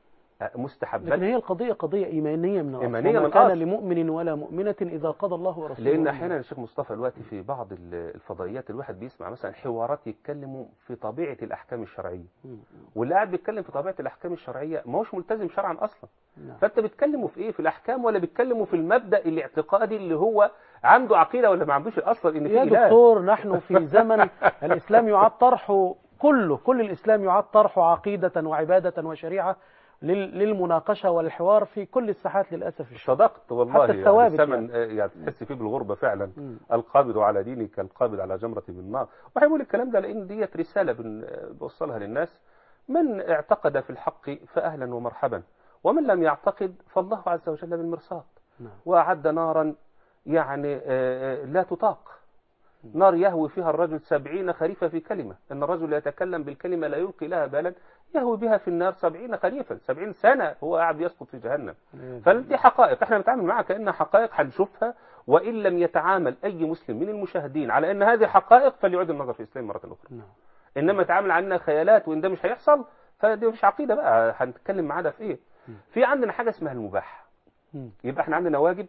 مستحبات لكن هي القضية قضية إيمانية من الأصل إيمانية وما من كان الأصل. لمؤمن ولا مؤمنة إذا قضى الله ورسوله لان أمرا. احيانا يا شيخ مصطفى دلوقتي في بعض ال- الفضائيات الواحد بيسمع مثلا حوارات يتكلموا في طبيعه الاحكام الشرعيه مم. واللي قاعد بيتكلم في طبيعه الاحكام الشرعيه ما هوش ملتزم شرعا اصلا نعم. فانت بتكلمه في ايه في الاحكام ولا بتكلمه في المبدا الاعتقادي اللي هو عنده عقيده ولا ما عندوش اصلا ان في يا اله دكتور نحن في زمن الإسلام يعاد طرحه كله كل الإسلام يعاد طرحه عقيدة وعبادة وشريعة لل- للمناقشة والحوار في كل الساحات للأسف الشديد صدقت والله حتى الثوابت يعني الثمن يعني. يعني تحس فيه بالغربه فعلا مم. القابض على دينك القابض على جمره من نار وهيقول الكلام ده لان ديت رساله بن- بوصلها للناس من اعتقد في الحق فاهلا ومرحبا ومن لم يعتقد فالله عز وجل بالمرصاد نعم. وأعد نارا يعني آه، آه، لا تطاق نار يهوي فيها الرجل سبعين خريفا في كلمة إن الرجل يتكلم بالكلمة لا يلقي لها بالا يهوي بها في النار سبعين خريفا سبعين سنة هو قاعد يسقط في جهنم فدي حقائق احنا بنتعامل معها كأنها حقائق هنشوفها وإن لم يتعامل أي مسلم من المشاهدين على أن هذه حقائق فليعد النظر في الإسلام مرة أخرى نعم. انما يتعامل عنها خيالات وان ده مش هيحصل فدي مش عقيده بقى هنتكلم معاه ده في ايه في عندنا حاجه اسمها المباح مم. يبقى احنا عندنا واجب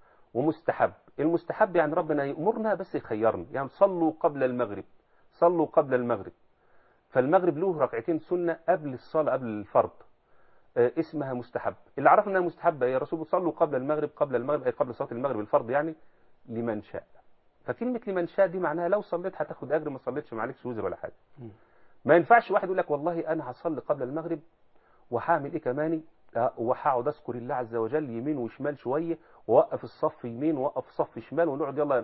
ومستحب المستحب يعني ربنا يأمرنا بس يخيرنا يعني صلوا قبل المغرب صلوا قبل المغرب فالمغرب له ركعتين سنة قبل الصلاة قبل الفرض آه، اسمها مستحب اللي عرف انها مستحبة يا رسول صلوا قبل المغرب قبل المغرب أي قبل صلاة المغرب الفرض يعني لمن شاء فكلمة لمن شاء دي معناها لو صليت هتاخد أجر ما صليتش ما عليكش وزر ولا حاجة مم. ما ينفعش واحد يقول لك والله أنا هصلي قبل المغرب وهعمل إيه كماني آه، وهقعد أذكر الله عز وجل يمين وشمال شوية ووقف الصف يمين ووقف الصف شمال ونقعد يلا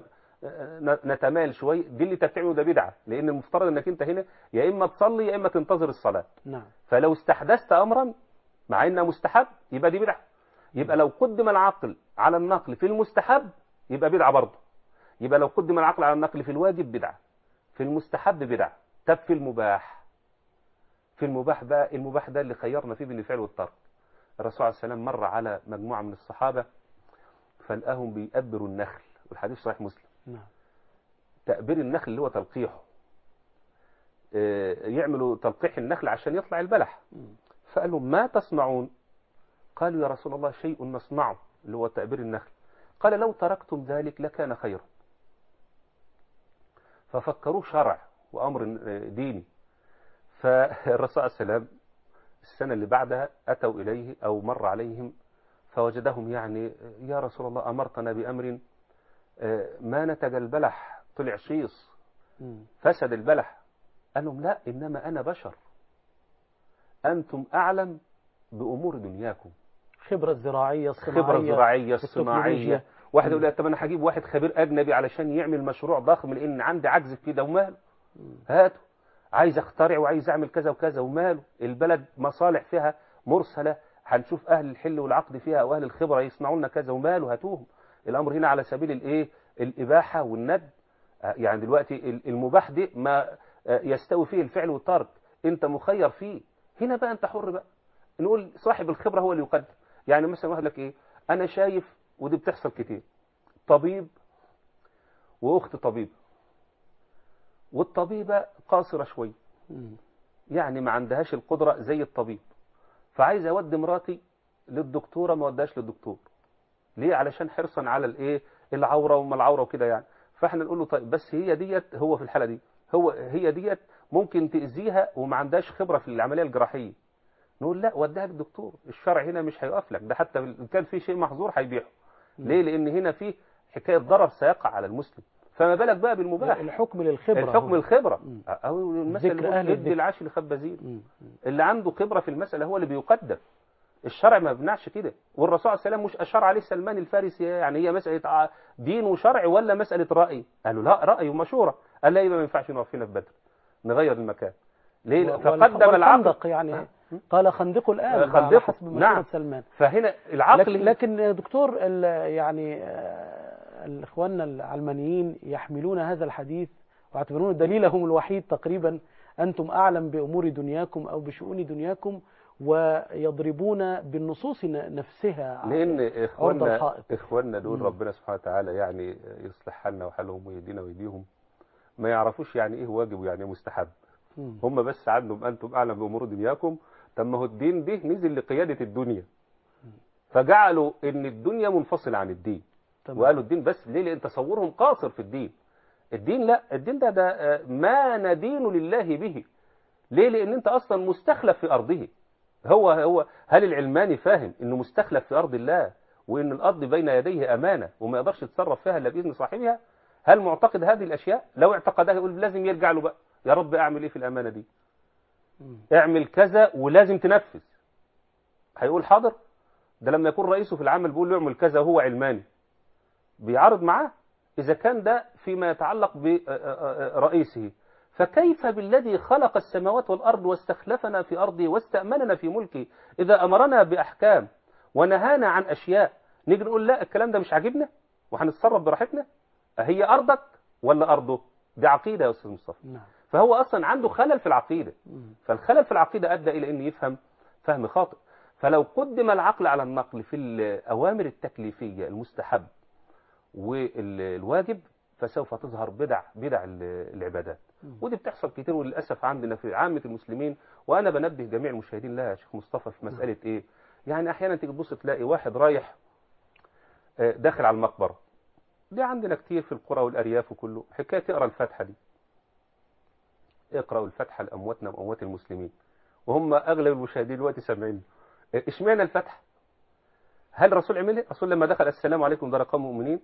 ن- نتمال شوية دي اللي انت بتعمله ده بدعة لأن المفترض إنك أنت هنا يا إما تصلي يا إما تنتظر الصلاة نعم فلو استحدثت امرا مع انها مستحب يبقى دي بدعه يبقى لو قدم العقل على النقل في المستحب يبقى بدعه برضه يبقى لو قدم العقل على النقل في الواجب بدعه في المستحب بدعه طب في المباح في المباح بقى المباح ده اللي خيرنا فيه بين الفعل والترك الرسول عليه السلام مر على مجموعه من الصحابه فلقاهم بيأبروا النخل والحديث صحيح مسلم نعم تأبير النخل اللي هو تلقيحه آه، يعملوا تلقيح النخل عشان يطلع البلح فقال لهم ما تصنعون قالوا يا رسول الله شيء نصنعه اللي هو تأبير النخل قال لو تركتم ذلك لكان خيرا ففكروه شرع وأمر ديني فالرسول عليه السلام السنة اللي بعدها أتوا إليه أو مر عليهم فوجدهم يعني يا رسول الله أمرتنا بأمر آه، ما نتج البلح طلع شيص مم. فسد البلح قال لهم لا إنما أنا بشر أنتم أعلم بأمور دنياكم خبرة زراعية صناعية خبرة زراعية التكنولوجيا. صناعية واحد يقول لك طب أنا هجيب واحد خبير أجنبي علشان يعمل مشروع ضخم لأن عندي عجز في كده وماله هاته عايز اخترع وعايز اعمل كذا وكذا وماله البلد مصالح فيها مرسلة هنشوف أهل الحل والعقد فيها أو أهل الخبرة يصنعوا لنا كذا وماله هاتوهم الأمر هنا على سبيل الإيه الإباحة والند آه، يعني دلوقتي ال- المباح دي ما آه، يستوي فيه الفعل والترك أنت مخير فيه هنا بقى أنت حر بقى نقول صاحب الخبرة هو اللي يقدم يعني مثلا واحد لك إيه أنا شايف ودي بتحصل كتير طبيب وأخت طبيب والطبيبة قاصرة شوية مم. يعني ما عندهاش القدرة زي الطبيب فعايز اودي مراتي للدكتورة ما وداش للدكتور ليه علشان حرصا على الايه العورة وما العورة وكده يعني فاحنا نقول له طيب بس هي ديت هو في الحالة دي هو هي ديت ممكن تأذيها وما عندهاش خبرة في العملية الجراحية نقول لا وديها للدكتور الشرع هنا مش هيقف لك ده حتى إن كان في شيء محظور هيبيعه ليه لان هنا في حكاية ضرر سيقع على المسلم فما بالك بقى بالمباح الحكم للخبرة الحكم هنا. الخبرة مم. أو المثل ذكر اللي أهل يقول ادي الذكر. العاش لخبازين مم. اللي عنده خبرة في المسألة هو اللي بيقدم الشرع ما بيمنعش كده والرسول عليه السلام مش أشار عليه سلمان الفارسي يعني هي مسألة ع- دين وشرع ولا مسألة رأي قالوا لا رأي ومشورة قال لا يبقى ما ينفعش نقف هنا في بدر نغير المكان ليه و- فقدم والخندق العقل يعني قال خندقوا الآن على خندقوا. حسب مشورة نعم. سلمان فهنا العقل لكن, لكن يا دكتور ال- يعني آه، الاخواننا العلمانيين يحملون هذا الحديث ويعتبرونه دليلهم الوحيد تقريبا انتم اعلم بامور دنياكم او بشؤون دنياكم ويضربون بالنصوص ن- نفسها لان عرض اخواننا الحائط. اخواننا دول مم. ربنا سبحانه وتعالى يعني يصلح حالنا وحالهم ويهدينا ويهديهم ما يعرفوش يعني ايه واجب ويعني ايه مستحب مم. هم بس عندهم انتم اعلم بامور دنياكم طب ما هو الدين ده نزل لقيادة الدنيا فجعلوا ان الدنيا منفصلة عن الدين تمام. وقالوا الدين بس ليه لان تصورهم قاصر في الدين الدين لا الدين ده ده آه، ما ندين لله به ليه لان انت اصلا مستخلف في ارضه هو هو هل العلماني فاهم انه مستخلف في ارض الله وان الارض بين يديه امانه وما يقدرش يتصرف فيها الا باذن صاحبها هل معتقد هذه الاشياء لو اعتقدها يقول لازم يرجع له بقى يا رب اعمل ايه في الامانه دي مم. اعمل كذا ولازم تنفذ هيقول حاضر ده لما يكون رئيسه في العمل بيقول له اعمل كذا وهو علماني بيعارض معاه إذا كان ده فيما يتعلق برئيسه فكيف بالذي خلق السماوات والأرض واستخلفنا في أرضه واستأمننا في ملكه إذا أمرنا بأحكام ونهانا عن أشياء نيجي نقول لا الكلام ده مش عاجبنا وهنتصرف براحتنا هي أرضك ولا أرضه دي عقيدة يا أستاذ مصطفى نعم فهو أصلا عنده خلل في العقيدة مم. فالخلل في العقيدة أدى إلى أن يفهم فهم خاطئ فلو قدم العقل على النقل في الأوامر التكليفية المستحب والواجب فسوف تظهر بدع بدع العبادات ودي بتحصل كتير وللأسف عندنا في عامة المسلمين وأنا بنبه جميع المشاهدين لها يا شيخ مصطفى في مسألة إيه يعني أحيانا تيجي تبص تلاقي واحد رايح آه، داخل على المقبرة دي عندنا كتير في القرى والأرياف وكله حكاية تقرأ الفاتحة دي اقرأوا الفاتحة لأمواتنا وأموات المسلمين وهم أغلب المشاهدين دلوقتي سامعين اشمعنى الفتح هل الرسول عمل ايه الرسول لما دخل السلام عليكم دار قوم مؤمنين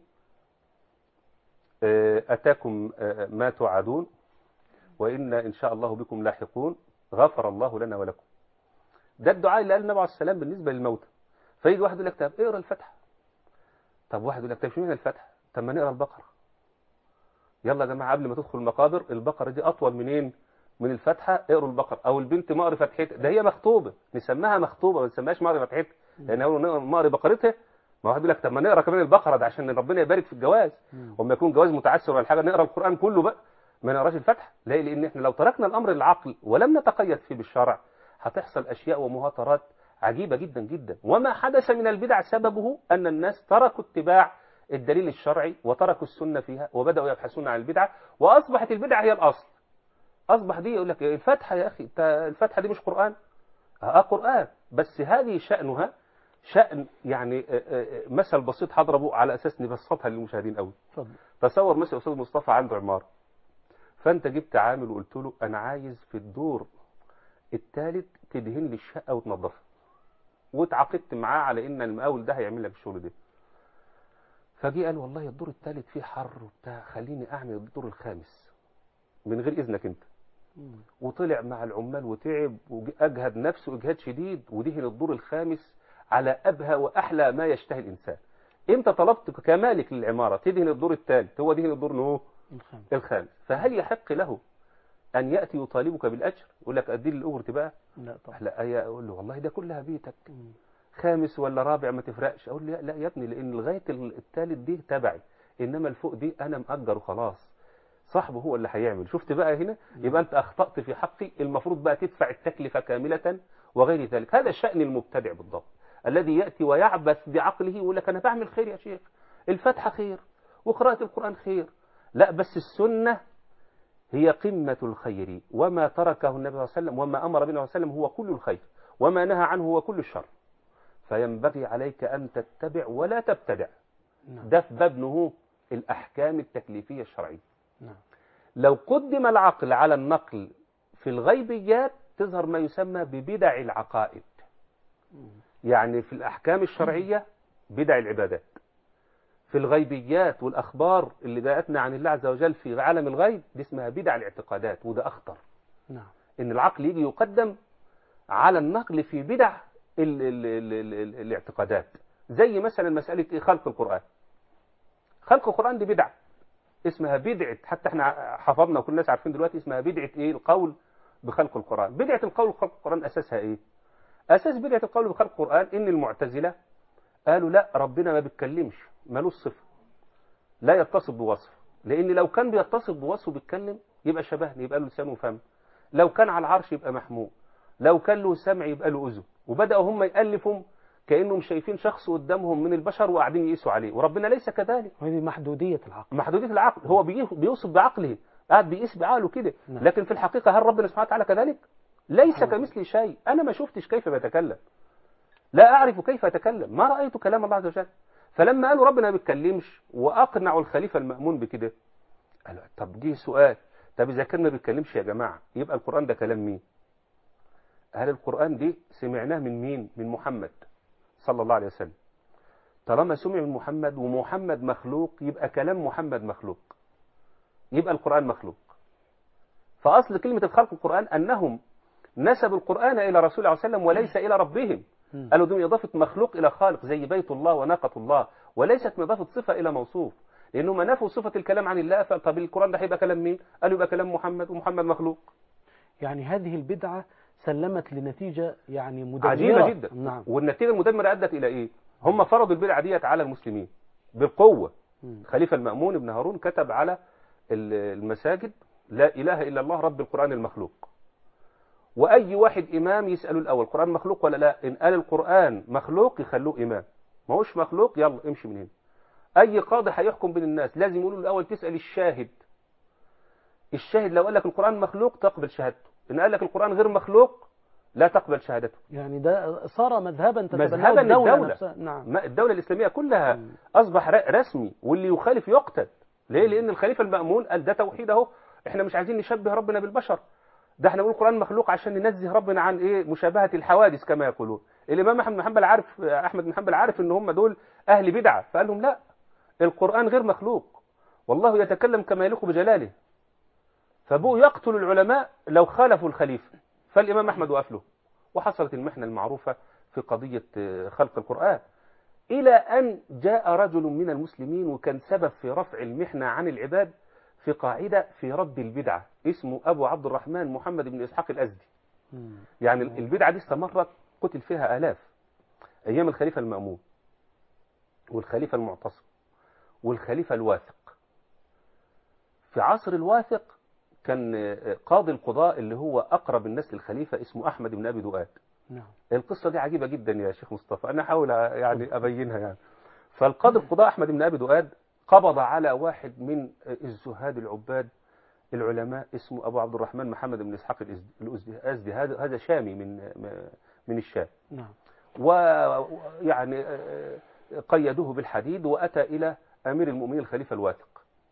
آه، أتاكم آه، ما توعدون وإن إن شاء الله بكم لاحقون غفر الله لنا ولكم ده الدعاء اللي قال النبي عليه السلام بالنسبة للموتى فيجي واحد يقول لك طب اقرا الفتح طب واحد يقول لك طب اشمعنى الفتح طب ما نقرا البقرة يلا يا جماعة قبل ما تدخل المقابر البقرة دي أطول منين من الفتحة اقروا البقرة أو البنت مقري فتحتها ده هي مخطوبة نسميها مخطوبة ما نسميهاش مقري فتحتها لأن هو مقري بقرتها ما واحد يقول لك طب ما نقرا كمان البقرة ده عشان ربنا يبارك في الجواز وما يكون جواز متعسر ولا حاجة نقرا القرآن كله بقى ما نقراش الفتح ليه لأن احنا لو تركنا الأمر للعقل ولم نتقيد فيه بالشرع هتحصل أشياء ومهاترات عجيبة جدا جدا وما حدث من البدع سببه أن الناس تركوا اتباع الدليل الشرعي وتركوا السنة فيها وبدأوا يبحثون عن البدعة وأصبحت البدعة هي الأصل أصبح دي يقول لك الفتحة يا أخي تا- الفتحة دي مش قرآن آه قرآن بس هذه شأنها شأن يعني آه، آه، مثل بسيط هضربه على أساس نبسطها للمشاهدين قوي اتفضل تصور مثلا أستاذ مصطفى عنده عمارة فأنت جبت عامل وقلت له أنا عايز في الدور الثالث تدهن لي الشقة وتنظفها واتعاقدت معاه على ان المقاول ده هيعمل لك الشغل ده فجي قال والله الدور الثالث فيه حر وبتاع خليني اعمل الدور الخامس من غير اذنك انت مم. وطلع مع العمال وتعب واجهد نفسه اجهاد شديد ودهن الدور الخامس على ابهى واحلى ما يشتهي الانسان انت طلبت كمالك للعماره تدهن الدور الثالث هو دهن الدور نو الخامس الخامس فهل يحق له ان ياتي يطالبك بالاجر يقول لك ادي لي الاجره بقى لا طبعا لا أي اقول له والله ده كلها بيتك مم. خامس ولا رابع ما تفرقش اقول له لا يا ابني لان لغايه الثالث دي تبعي انما الفوق دي انا مأجر وخلاص صاحبه هو اللي هيعمل شفت بقى هنا يبقى انت اخطأت في حقي المفروض بقى تدفع التكلفة كاملة وغير ذلك هذا شأن المبتدع بالضبط الذي يأتي ويعبث بعقله ويقول لك انا بعمل خير يا شيخ الفتحة خير وقراءة القرآن خير لا بس السنة هي قمة الخير وما تركه النبي صلى الله عليه وسلم وما أمر بنا صلى الله عليه وسلم هو كل الخير وما نهى عنه هو كل الشر فينبغي عليك أن تتبع ولا تبتدع نعم ده في باب نهو الأحكام التكليفية الشرعية نعم لو قدم العقل على النقل في الغيبيات تظهر ما يسمى ببدع العقائد يعني في الأحكام الشرعية بدع العبادات في الغيبيات والأخبار اللي جاءتنا عن الله عز وجل في عالم الغيب دي اسمها بدع الاعتقادات وده أخطر نعم ان العقل يجي يقدم على النقل في بدع ال ال ال ال ال الاعتقادات زي مثلا مسألة إيه خلق القرآن خلق القرآن دي بدعة اسمها بدعة حتى احنا حفظنا وكل الناس عارفين دلوقتي اسمها بدعة ايه القول بخلق القرآن بدعة القول بخلق القرآن أساسها ايه أساس بدعة القول بخلق القرآن إن المعتزلة قالوا لا ربنا ما بيتكلمش ملوش صفة لا يتصف بوصف لأن لو كان بيتصف بوصف وبيتكلم يبقى شبهني يبقى له لسان وفم لو كان على العرش يبقى محمود لو كان له سمع يبقى له أذن وبدأوا هم يألفوا كأنهم شايفين شخص قدامهم من البشر وقاعدين يقيسوا عليه وربنا ليس كذلك وهذه محدودية العقل محدودية العقل هو بي- بيوصف بعقله قاعد بيقيس بعقله كده نعم. لكن في الحقيقة هل ربنا سبحانه وتعالى كذلك ليس كمثل شيء أنا ما شفتش كيف بيتكلم لا أعرف كيف أتكلم ما رأيت كلام الله عز وجل فلما قالوا ربنا ما بيتكلمش وأقنعوا الخليفة المأمون بكده قالوا طب دي سؤال طب إذا كان ما بيتكلمش يا جماعة يبقى القرآن ده كلام مين هل القرآن دي سمعناه من مين من محمد صلى الله عليه وسلم طالما سمع من محمد ومحمد مخلوق يبقى كلام محمد مخلوق يبقى القرآن مخلوق فأصل كلمة خلق القرآن أنهم نسبوا القرآن إلى رسول الله صلى الله عليه وسلم وليس إلى ربهم مم. قالوا دي من إضافة مخلوق إلى خالق زي بيت الله وناقة الله وليست من إضافة صفة إلى موصوف لأنهم نفوا صفة الكلام عن الله فطب القرآن ده هيبقى كلام مين؟ قالوا يبقى كلام محمد ومحمد مخلوق يعني هذه البدعة سلمت لنتيجة يعني مدمرة عجيبة جدا نعم والنتيجة المدمرة أدت إلى إيه؟ هم فرضوا البدعة ديت على المسلمين بالقوة مم. خليفة المأمون بن هارون كتب على ال- المساجد لا إله إلا الله رب القرآن المخلوق وأي واحد إمام يسألوا الأول القرآن مخلوق ولا لا إن قال القرآن مخلوق يخلوه إمام ما هوش مخلوق يلا امشي من هنا أي قاضي هيحكم بين الناس لازم يقولوا الأول تسأل الشاهد الشاهد لو قال لك القرآن مخلوق تقبل شهادته إن قال لك القرآن غير مخلوق لا تقبل شهادته يعني ده صار مذهبا تتبناه مذهبا الدولة للدولة. نفسها نعم ما الدولة الإسلامية كلها مم. أصبح ر- رسمي واللي يخالف يقتل ليه؟ لأن الخليفة المأمون قال ده توحيد أهو إحنا مش عايزين نشبه ربنا بالبشر ده احنا بنقول القرآن مخلوق عشان ننزه ربنا عن إيه مشابهة الحوادث كما يقولون الإمام أحمد بن حنبل عارف أحمد بن حنبل عارف إن هم دول أهل بدعة فقال لهم لا القرآن غير مخلوق والله يتكلم كما يليق بجلاله فبقوا يقتل العلماء لو خالفوا الخليفة فالإمام أحمد وقف له وحصلت المحنة المعروفة في قضية آه، خلق القرآن إلى أن جاء رجل من المسلمين وكان سبب في رفع المحنة عن العباد في قاعدة في رد البدعة اسمه أبو عبد الرحمن محمد بن إسحاق الأزدي مم. يعني البدعة دي استمرت قتل فيها آلاف أيام الخليفة المأمون والخليفة المعتصم والخليفة الواثق في عصر الواثق كان آه، قاضي القضاء اللي هو أقرب الناس للخليفة اسمه أحمد بن أبي دؤاد نعم القصة دي عجيبة جدا يا شيخ مصطفى أنا أحاول يعني أبينها يعني فالقاضي القضاء أحمد بن أبي دؤاد قبض على واحد من الزهاد العباد العلماء اسمه أبو عبد الرحمن محمد بن إسحاق الأزدي- الأزدي هذا هذا شامي من من الشام نعم ويعني قيدوه بالحديد وأتى إلى أمير المؤمنين الخليفة الواثق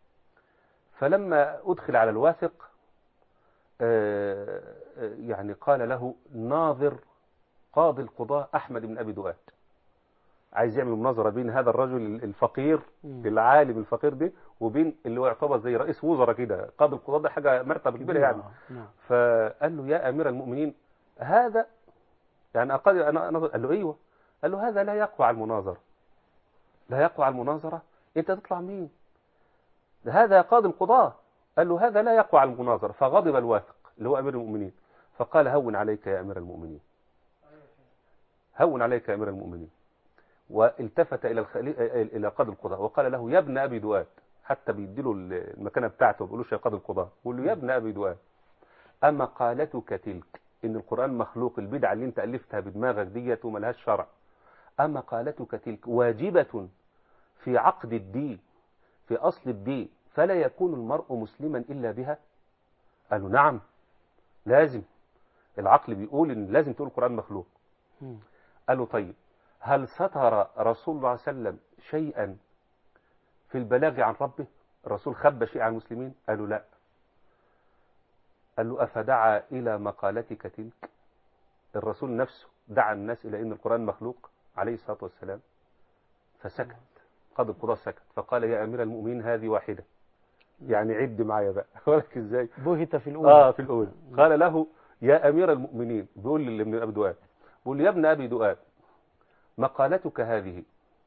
فلما أدخل على الواثق آه، آه، يعني قال له ناظر قاضي القضاء أحمد بن أبي دؤاد عايز يعمل مناظرة بين هذا الرجل الفقير مم. العالم الفقير ده وبين اللي هو يعتبر زي رئيس وزراء كده قاضي القضاء ده حاجة مرتبة كبيرة يعني نعم فقال له يا أمير المؤمنين هذا يعني أقل أنا أنا قال له أيوه قال له هذا لا يقوى على المناظرة لا يقوى على المناظرة أنت تطلع مين ده هذا قاضي القضاة قال له هذا لا يقوى على المناظرة فغضب الواثق اللي هو أمير المؤمنين فقال هون عليك يا أمير المؤمنين هون عليك يا أمير المؤمنين والتفت إلى الخلي... إلى قاضي القضاء وقال له يا ابن أبي دواد حتى بيديله المكانة بتاعته ما بيقولوش يا قاضي القضاء بيقول له يا ابن أبي دواد أما قالتك تلك إن القرآن مخلوق البدعة اللي أنت ألفتها بدماغك ديت وملهاش شرع أما قالتك تلك واجبة في عقد الدين في أصل الدين فلا يكون المرء مسلما إلا بها قالوا نعم لازم العقل بيقول إن لازم تقول القرآن مخلوق مم. قالوا طيب هل ستر رسول الله صلى الله عليه وسلم شيئا في البلاغ عن ربه الرسول خبى شيء عن المسلمين قالوا لا قال له أفدعا إلى مقالتك تلك الرسول نفسه دعا الناس إلى أن القرآن مخلوق عليه الصلاة والسلام فسكت قاضي القضاء سكت فقال يا أمير المؤمنين هذه واحدة يعني عد معايا بقى ولك ازاي بهت في الأولى اه في الأول قال له يا أمير المؤمنين بيقول لي من أبي دؤاد بيقول لي يا ابن أبي دؤاد مقالتك هذه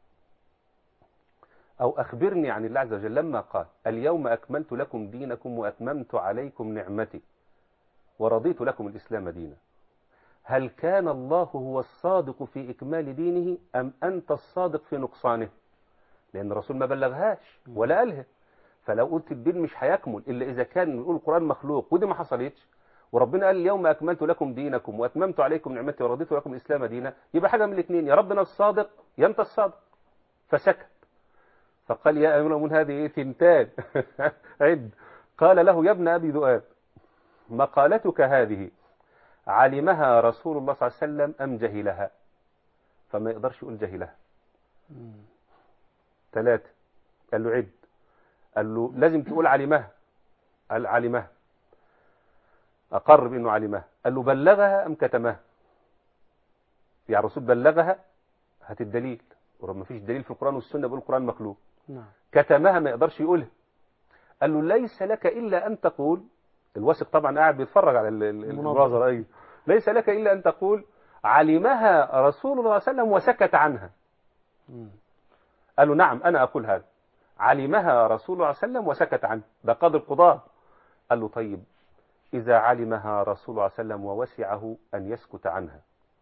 أو أخبرني عن الله عز وجل لما قال اليوم أكملت لكم دينكم وأتممت عليكم نعمتي ورضيت لكم الإسلام دينا هل كان الله هو الصادق في إكمال دينه أم أنت الصادق في نقصانه لأن الرسول ما بلغهاش ولا قالها فلو قلت الدين مش هيكمل إلا إذا كان نقول القرآن مخلوق ودي ما حصلتش وربنا قال اليوم أكملت لكم دينكم وأتممت عليكم نعمتي ورضيت لكم الإسلام دينا يبقى حاجة من الاثنين يا ربنا الصادق يا أنت الصادق فسكت فقال يا أمير المؤمنين هذه إيه ثنتان عد قال له يا ابن أبي ذؤاب مقالتك هذه علمها رسول الله صلى الله عليه وسلم أم جهلها فما يقدرش يقول جهلها مم. ثلاثة قال له عد قال له لازم تقول علمها قال علمها أقر بأنه علمها قال له بلغها أم كتمها يعني الرسول بلغها هات الدليل ورغم ما فيش دليل في القرآن والسنة بيقول القرآن مخلوق نعم كتمها ما يقدرش يقولها قال له ليس لك إلا أن تقول الواثق طبعا قاعد بيتفرج على ال- ال- المناظرة. المناظرة أيوه ليس لك إلا أن تقول علمها رسول الله صلى الله عليه وسلم وسكت عنها مم. قال له نعم أنا أقول هذا علمها رسول الله صلى الله عليه وسلم وسكت عنه ده قاضي القضاة قال له طيب إذا علمها رسول الله صلى الله عليه وسلم ووسعه أن يسكت عنها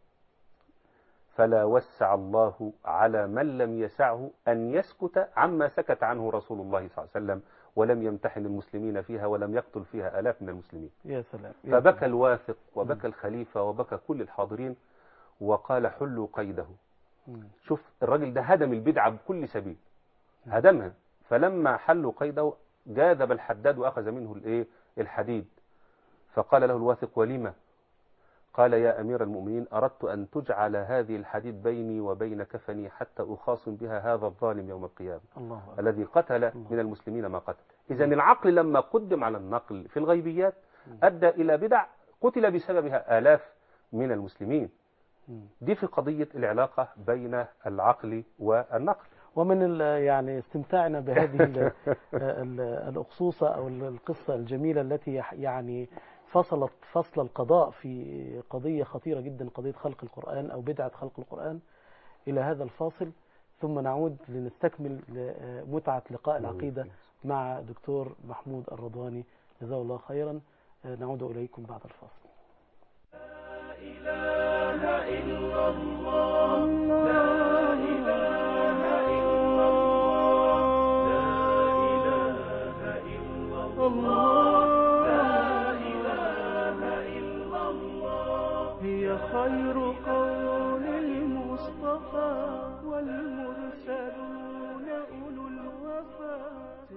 فلا وسع الله على من لم يسعه أن يسكت عما سكت عنه رسول الله صلى الله عليه وسلم ولم يمتحن المسلمين فيها ولم يقتل فيها آلاف من المسلمين يا سلام يا فبكى سلام. الواثق وبكى الخليفة وبكى كل الحاضرين وقال حلوا قيده مم. شوف الراجل ده هدم البدعة بكل سبيل هدمها فلما حلوا قيده جاذب الحداد وأخذ منه الايه الحديد فقال له الواثق ولما قال يا أمير المؤمنين أردت أن تجعل هذه الحديد بيني وبين كفني حتى أخاصم بها هذا الظالم يوم القيامة الله أكبر. الذي قتل من المسلمين ما قتل إذا العقل لما قدم على النقل في الغيبيات أدى إلى بدع قتل بسببها آلاف من المسلمين مم. دي في قضية العلاقة بين العقل والنقل ومن ال- يعني استمتاعنا بهذه ال- ال- الأقصوصة أو ال- القصة الجميلة التي يح- يعني فصلت فصل القضاء في قضية خطيرة جدا قضية خلق القرآن أو بدعة خلق القرآن إلى هذا الفاصل ثم نعود لنستكمل ل- متعة لقاء العقيدة مع دكتور محمود الرضواني جزاه الله خيرا نعود إليكم بعد الفاصل هي خير قول المصطفى والمرسلون أولو الوفا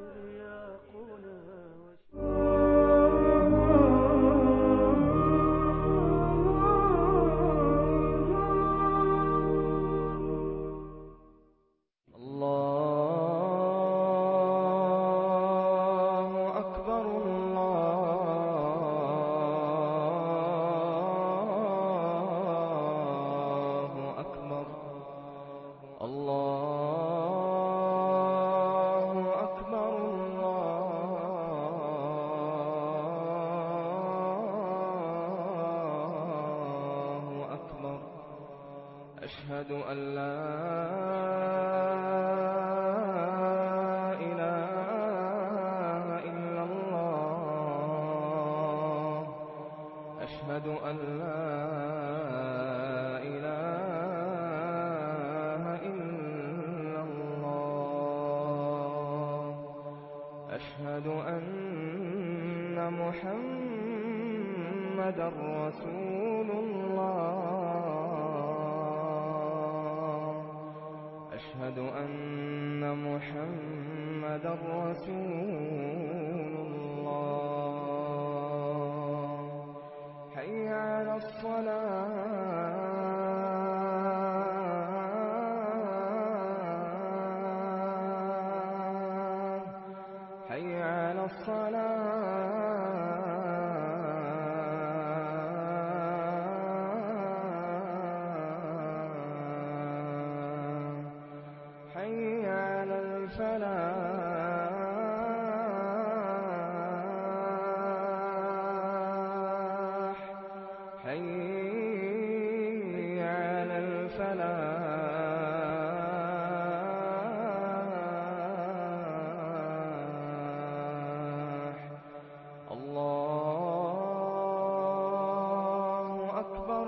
ترياقنا الله أكبر الله أكبر الله أكبر الله أكبر أشهد أن لا إله إلا الله أشهد أن لا إله إلا الله أشهد أن محمدا رسول الله أشهد أن محمدا رسول الله حي على الصلاة حي على الصلاة حي على الفلاح حي على الفلاح الله أكبر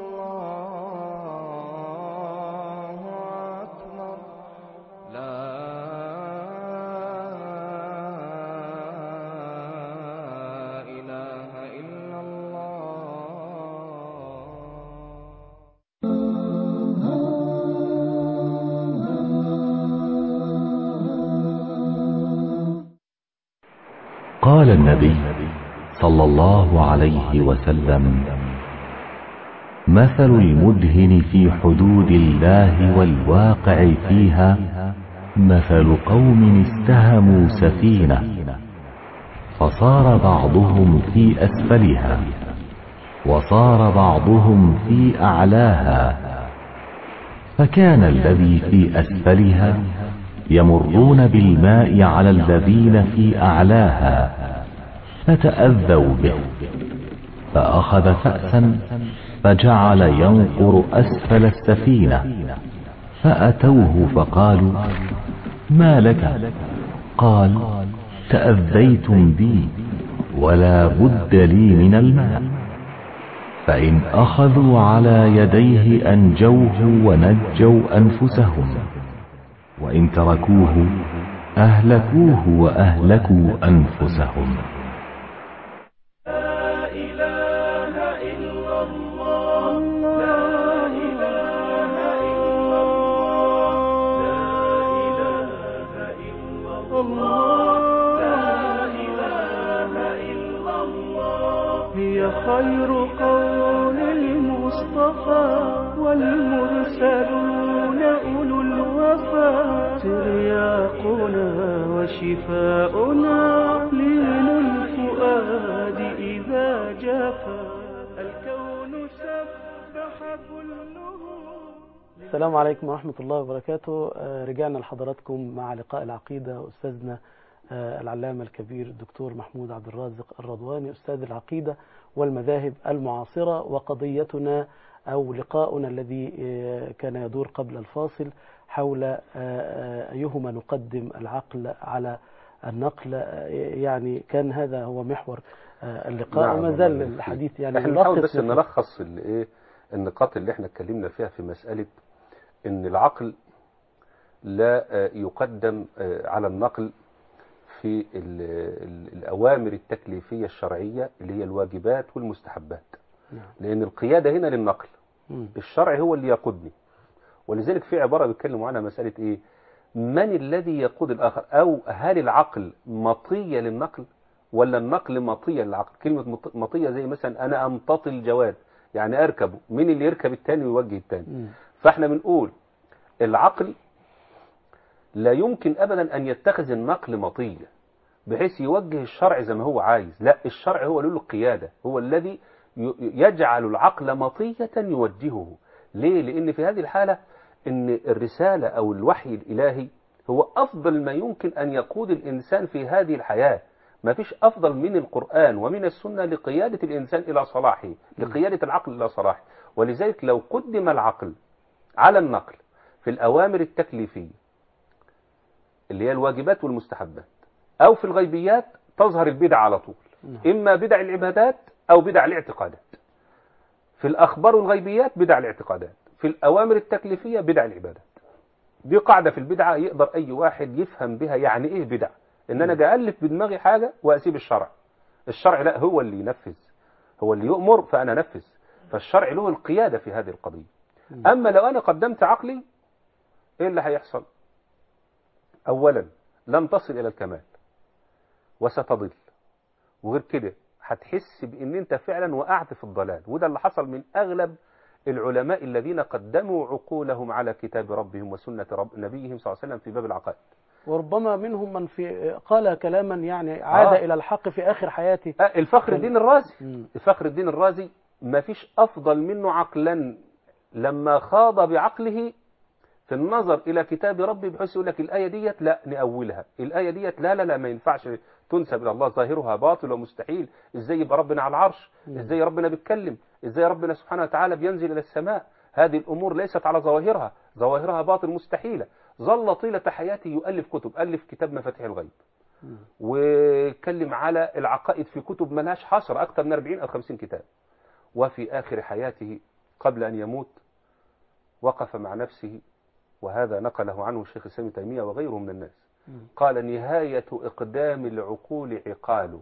الله أكبر لا إله إلا الله قال النبي صلى الله عليه وسلم مثل المدهن في حدود الله والواقع فيها مثل قوم استهموا سفينة فصار بعضهم في أسفلها وصار بعضهم في أعلاها فكان الذي في أسفلها يمرون بالماء على الذين في أعلاها فتأذوا به فأخذ فأسا فجعل ينقر أسفل السفينة فأتوه فقالوا ما لك قال تأذيتم بي ولا بد لي من الماء فإن أخذوا على يديه أنجوه ونجوا أنفسهم وإن تركوه أهلكوه وأهلكوا أنفسهم لا إله إلا الله لا إله إلا الله لا إله إلا الله هي خير قول المصطفى والمرسلون أولو الوفا ترياقنا وشفاؤنا لين الفؤاد إذا جفا الكون سبح كله السلام عليكم ورحمة الله وبركاته آه، رجعنا لحضراتكم مع لقاء العقيدة أستاذنا آه، العلامة الكبير الدكتور محمود عبد الرازق الرضواني أستاذ العقيدة والمذاهب المعاصرة وقضيتنا أو لقاؤنا الذي آه، كان يدور قبل الفاصل حول آه، آه، أيهما نقدم العقل على النقل آه، يعني كان هذا هو محور آه، اللقاء نعم، وما الله زال يبارك فيك. الحديث يعني احنا نحاول ملخص بس لك- نلخص الايه النقاط اللي احنا اتكلمنا فيها في مسألة ان العقل لا آه، يقدم آه، على النقل في ال- ال- الأوامر التكليفية الشرعية اللي هي الواجبات والمستحبات نعم. لأن القيادة هنا للنقل مم. الشرع هو اللي يقودني ولذلك في عبارة بيتكلموا عنها مسألة إيه من الذي يقود الآخر أو هل العقل مطية للنقل ولا النقل مطية للعقل كلمة مط- مطية زي مثلا أنا أمتطي الجواد يعني أركبه مين اللي يركب التاني ويوجه التاني مم. فاحنا بنقول العقل لا يمكن أبدا أن يتخذ النقل مطية بحيث يوجه الشرع زي ما هو عايز لا الشرع هو له القيادة هو الذي ي- يجعل العقل مطية يوجهه ليه؟ لأن في هذه الحالة أن الرسالة أو الوحي الإلهي هو أفضل ما يمكن أن يقود الإنسان في هذه الحياة ما فيش أفضل من القرآن ومن السنة لقيادة الإنسان إلى صلاحه لقيادة العقل إلى صلاحه ولذلك لو قدم العقل على النقل في الأوامر التكليفية اللي هي الواجبات والمستحبات أو في الغيبيات تظهر البدع على طول نعم. إما بدع العبادات أو بدع الاعتقادات في الأخبار والغيبيات بدع الاعتقادات في الأوامر التكليفية بدع العبادات دي قاعدة في البدعة يقدر أي واحد يفهم بها يعني إيه بدع إن أنا جاي ألف بدماغي حاجة وأسيب الشرع الشرع لا هو اللي ينفذ هو اللي يؤمر فأنا أنفذ فالشرع له القيادة في هذه القضية أما لو أنا قدمت عقلي إيه اللي هيحصل أولا لن تصل إلى الكمال وستضل وغير كده هتحس بان انت فعلا وقعت في الضلال وده اللي حصل من اغلب العلماء الذين قدموا عقولهم على كتاب ربهم وسنة رب نبيهم صلى الله عليه وسلم في باب العقائد وربما منهم من في قال كلاما يعني عاد آه. إلى الحق في آخر حياته آه، الفخر الدين الرازي مم. الفخر الدين الرازي ما فيش افضل منه عقلا لما خاض بعقله في النظر الى كتاب ربي بحيث يقول لك الايه ديت لا ناولها الايه ديت لا لا لا ما ينفعش تنسب الى الله ظاهرها باطل ومستحيل ازاي يبقى ربنا على العرش ازاي ربنا بيتكلم ازاي ربنا سبحانه وتعالى بينزل الى السماء هذه الامور ليست على ظواهرها ظواهرها باطل مستحيله ظل طيله حياته يؤلف كتب الف كتاب مفاتيح الغيب واتكلم على العقائد في كتب ملهاش حصر اكثر من 40 او 50 كتاب وفي اخر حياته قبل ان يموت وقف مع نفسه وهذا نقله عنه الشيخ الإسلام ابن تيمية وغيره من الناس قال نهاية إقدام العقول عقال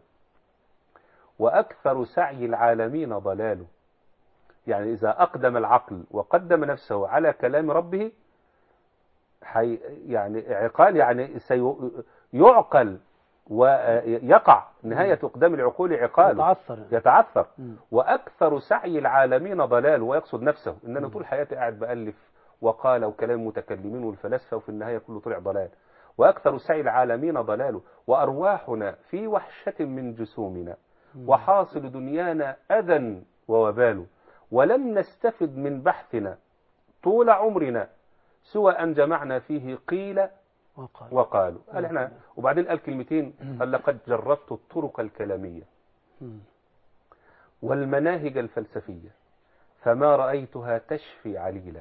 وأكثر سعي العالمين ضلال يعني إذا أقدم العقل وقدم نفسه على كلام ربه حي يعني عقال يعني سيعقل ويقع نهاية إقدام العقول عقاله يتعثر يعني. يتعثر مم. وأكثر سعي العالمين ضلال ويقصد نفسه إن أنا طول حياتي قاعد بألف وقال وكلام المتكلمين والفلاسفة وفي النهاية كله طلع ضلال وأكثر سعي العالمين ضلال وأرواحنا في وحشة من جسومنا وحاصل دنيانا أذى ووبال ولم نستفد من بحثنا طول عمرنا سوى أن جمعنا فيه قيل وقال وقالوا قال احنا وبعدين قال كلمتين قال لقد جربت الطرق الكلامية مم. والمناهج الفلسفية فما رأيتها تشفي عليلا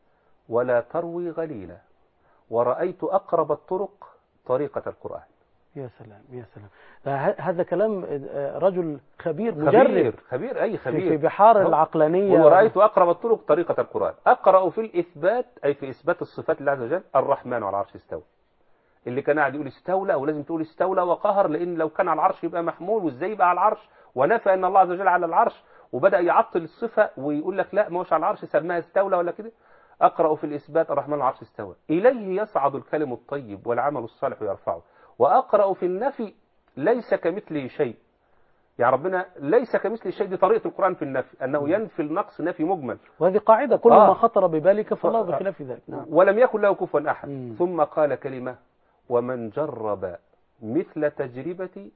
ولا تروي غليلا ورأيت أقرب الطرق طريقة القرآن يا سلام يا سلام ه- هذا كلام آه، رجل خبير مجرب خبير خبير أي في في خبير بحار هو- العقلانية هو رأيت أقرب الطرق طريقة القرآن أقرأ في الإثبات أي في إثبات الصفات لله عز وجل الرحمن على العرش استوى اللي كان قاعد يقول استولى ولازم تقول استولى وقهر لأن لو كان على العرش يبقى محمول وإزاي يبقى على العرش ونفى أن الله عز وجل على العرش وبدأ يعطل الصفة ويقول لك لا ما هوش على العرش سماها استولى ولا كده أقرأ في الإثبات الرحمن على العرش استوى إليه يصعد الكلم الطيب والعمل الصالح يرفعه وأقرأ في النفي ليس كمثله شيء يعني ربنا ليس كمثله شيء دي طريقة القرآن في النفي أنه ينفي النقص نفي مجمل وهذه قاعدة كل آه. ما خطر ببالك فالله آه. بخلاف ذلك نعم ولم يكن له كفوا أحد مم. ثم قال كلمة ومن جرب مثل تجربتي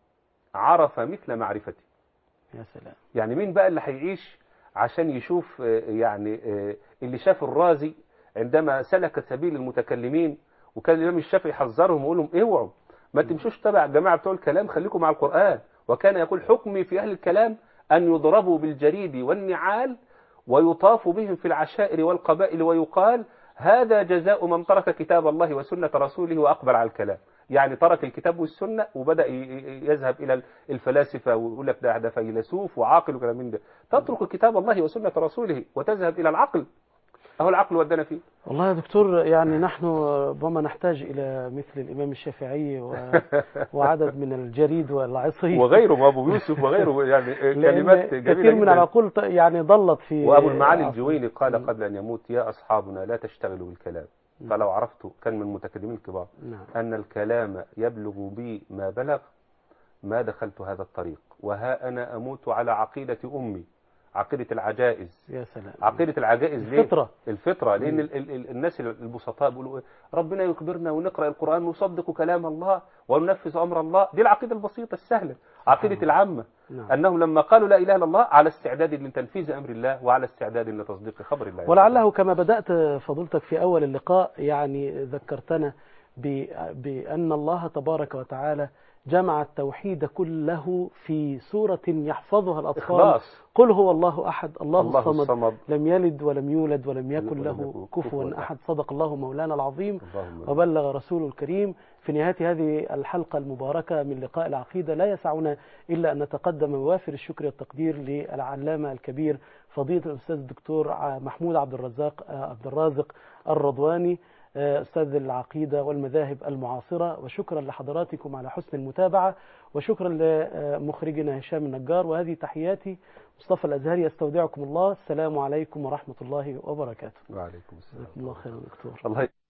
عرف مثل معرفتي يا سلام يعني مين بقى اللي هيعيش عشان يشوف آه، يعني آه، اللي شاف الرازي عندما سلك سبيل المتكلمين وكان الإمام الشافعي يحذرهم ويقول لهم اوعوا ما تمشوش تبع الجماعة بتوع الكلام خليكم مع القرآن وكان يقول حكمي في أهل الكلام أن يضربوا بالجريد والنعال ويطاف بهم في العشائر والقبائل ويقال هذا جزاء من ترك كتاب الله وسنة رسوله وأقبل على الكلام يعني ترك الكتاب والسنة وبدأ ي- ي- يذهب إلى الفلاسفة ويقول لك ده ده فيلسوف وعاقل وكلام من ده تترك كتاب الله وسنة رسوله وتذهب إلى العقل أهو العقل ودنا فيه والله يا دكتور يعني نحن ربما نحتاج إلى مثل الإمام الشافعي و... وعدد من الجريد والعصي وغيره وأبو يوسف وغيره يعني لأن كلمات جميلة كثير من جداً. العقول ط- يعني ضلت في وأبو المعالي عصر. الجويني قال قبل أن يموت يا أصحابنا لا تشتغلوا بالكلام فلو عرفت كان من المتكلمين الكبار نعم أن الكلام يبلغ بي ما بلغ ما دخلت هذا الطريق وها أنا أموت على عقيدة أمي عقيدة العجائز يا سلام عقيدة العجائز ليه؟ الفطرة. الفطرة لأن ال ال ال الناس البسطاء بيقولوا إيه؟ ربنا يخبرنا ونقرأ القرآن ونصدق كلام الله وننفذ أمر الله دي العقيدة البسيطة السهلة عقيدة العامة نعم. أنهم لما قالوا لا إله إلا الله على استعداد لتنفيذ أمر الله وعلى استعداد لتصديق خبر الله ولعله كما بدأت فضلتك في أول اللقاء يعني ذكرتنا ب- بأن الله تبارك وتعالى جمع التوحيد كله في سورة يحفظها الأطفال إخلاص قل هو الله أحد الله, الله الصمد الصمد لم يلد ولم يولد ولم يكن ولم له يكن كفوا كفواً أحد صدق الله مولانا العظيم اللهم وبلغ رسوله الكريم في نهاية هذه الحلقة المباركة من لقاء العقيدة لا يسعنا إلا أن نتقدم بوافر الشكر والتقدير للعلامة الكبير فضيلة الأستاذ الدكتور ع- محمود عبد الرزاق آه، عبد الرازق الرضواني آه، أستاذ العقيدة والمذاهب المعاصرة وشكرا لحضراتكم على حسن المتابعة وشكرا لمخرجنا هشام النجار وهذه تحياتي مصطفى الأزهري يستودعكم الله السلام عليكم ورحمة الله وبركاته وعليكم السلام جزاكم الله خيرا دكتور الله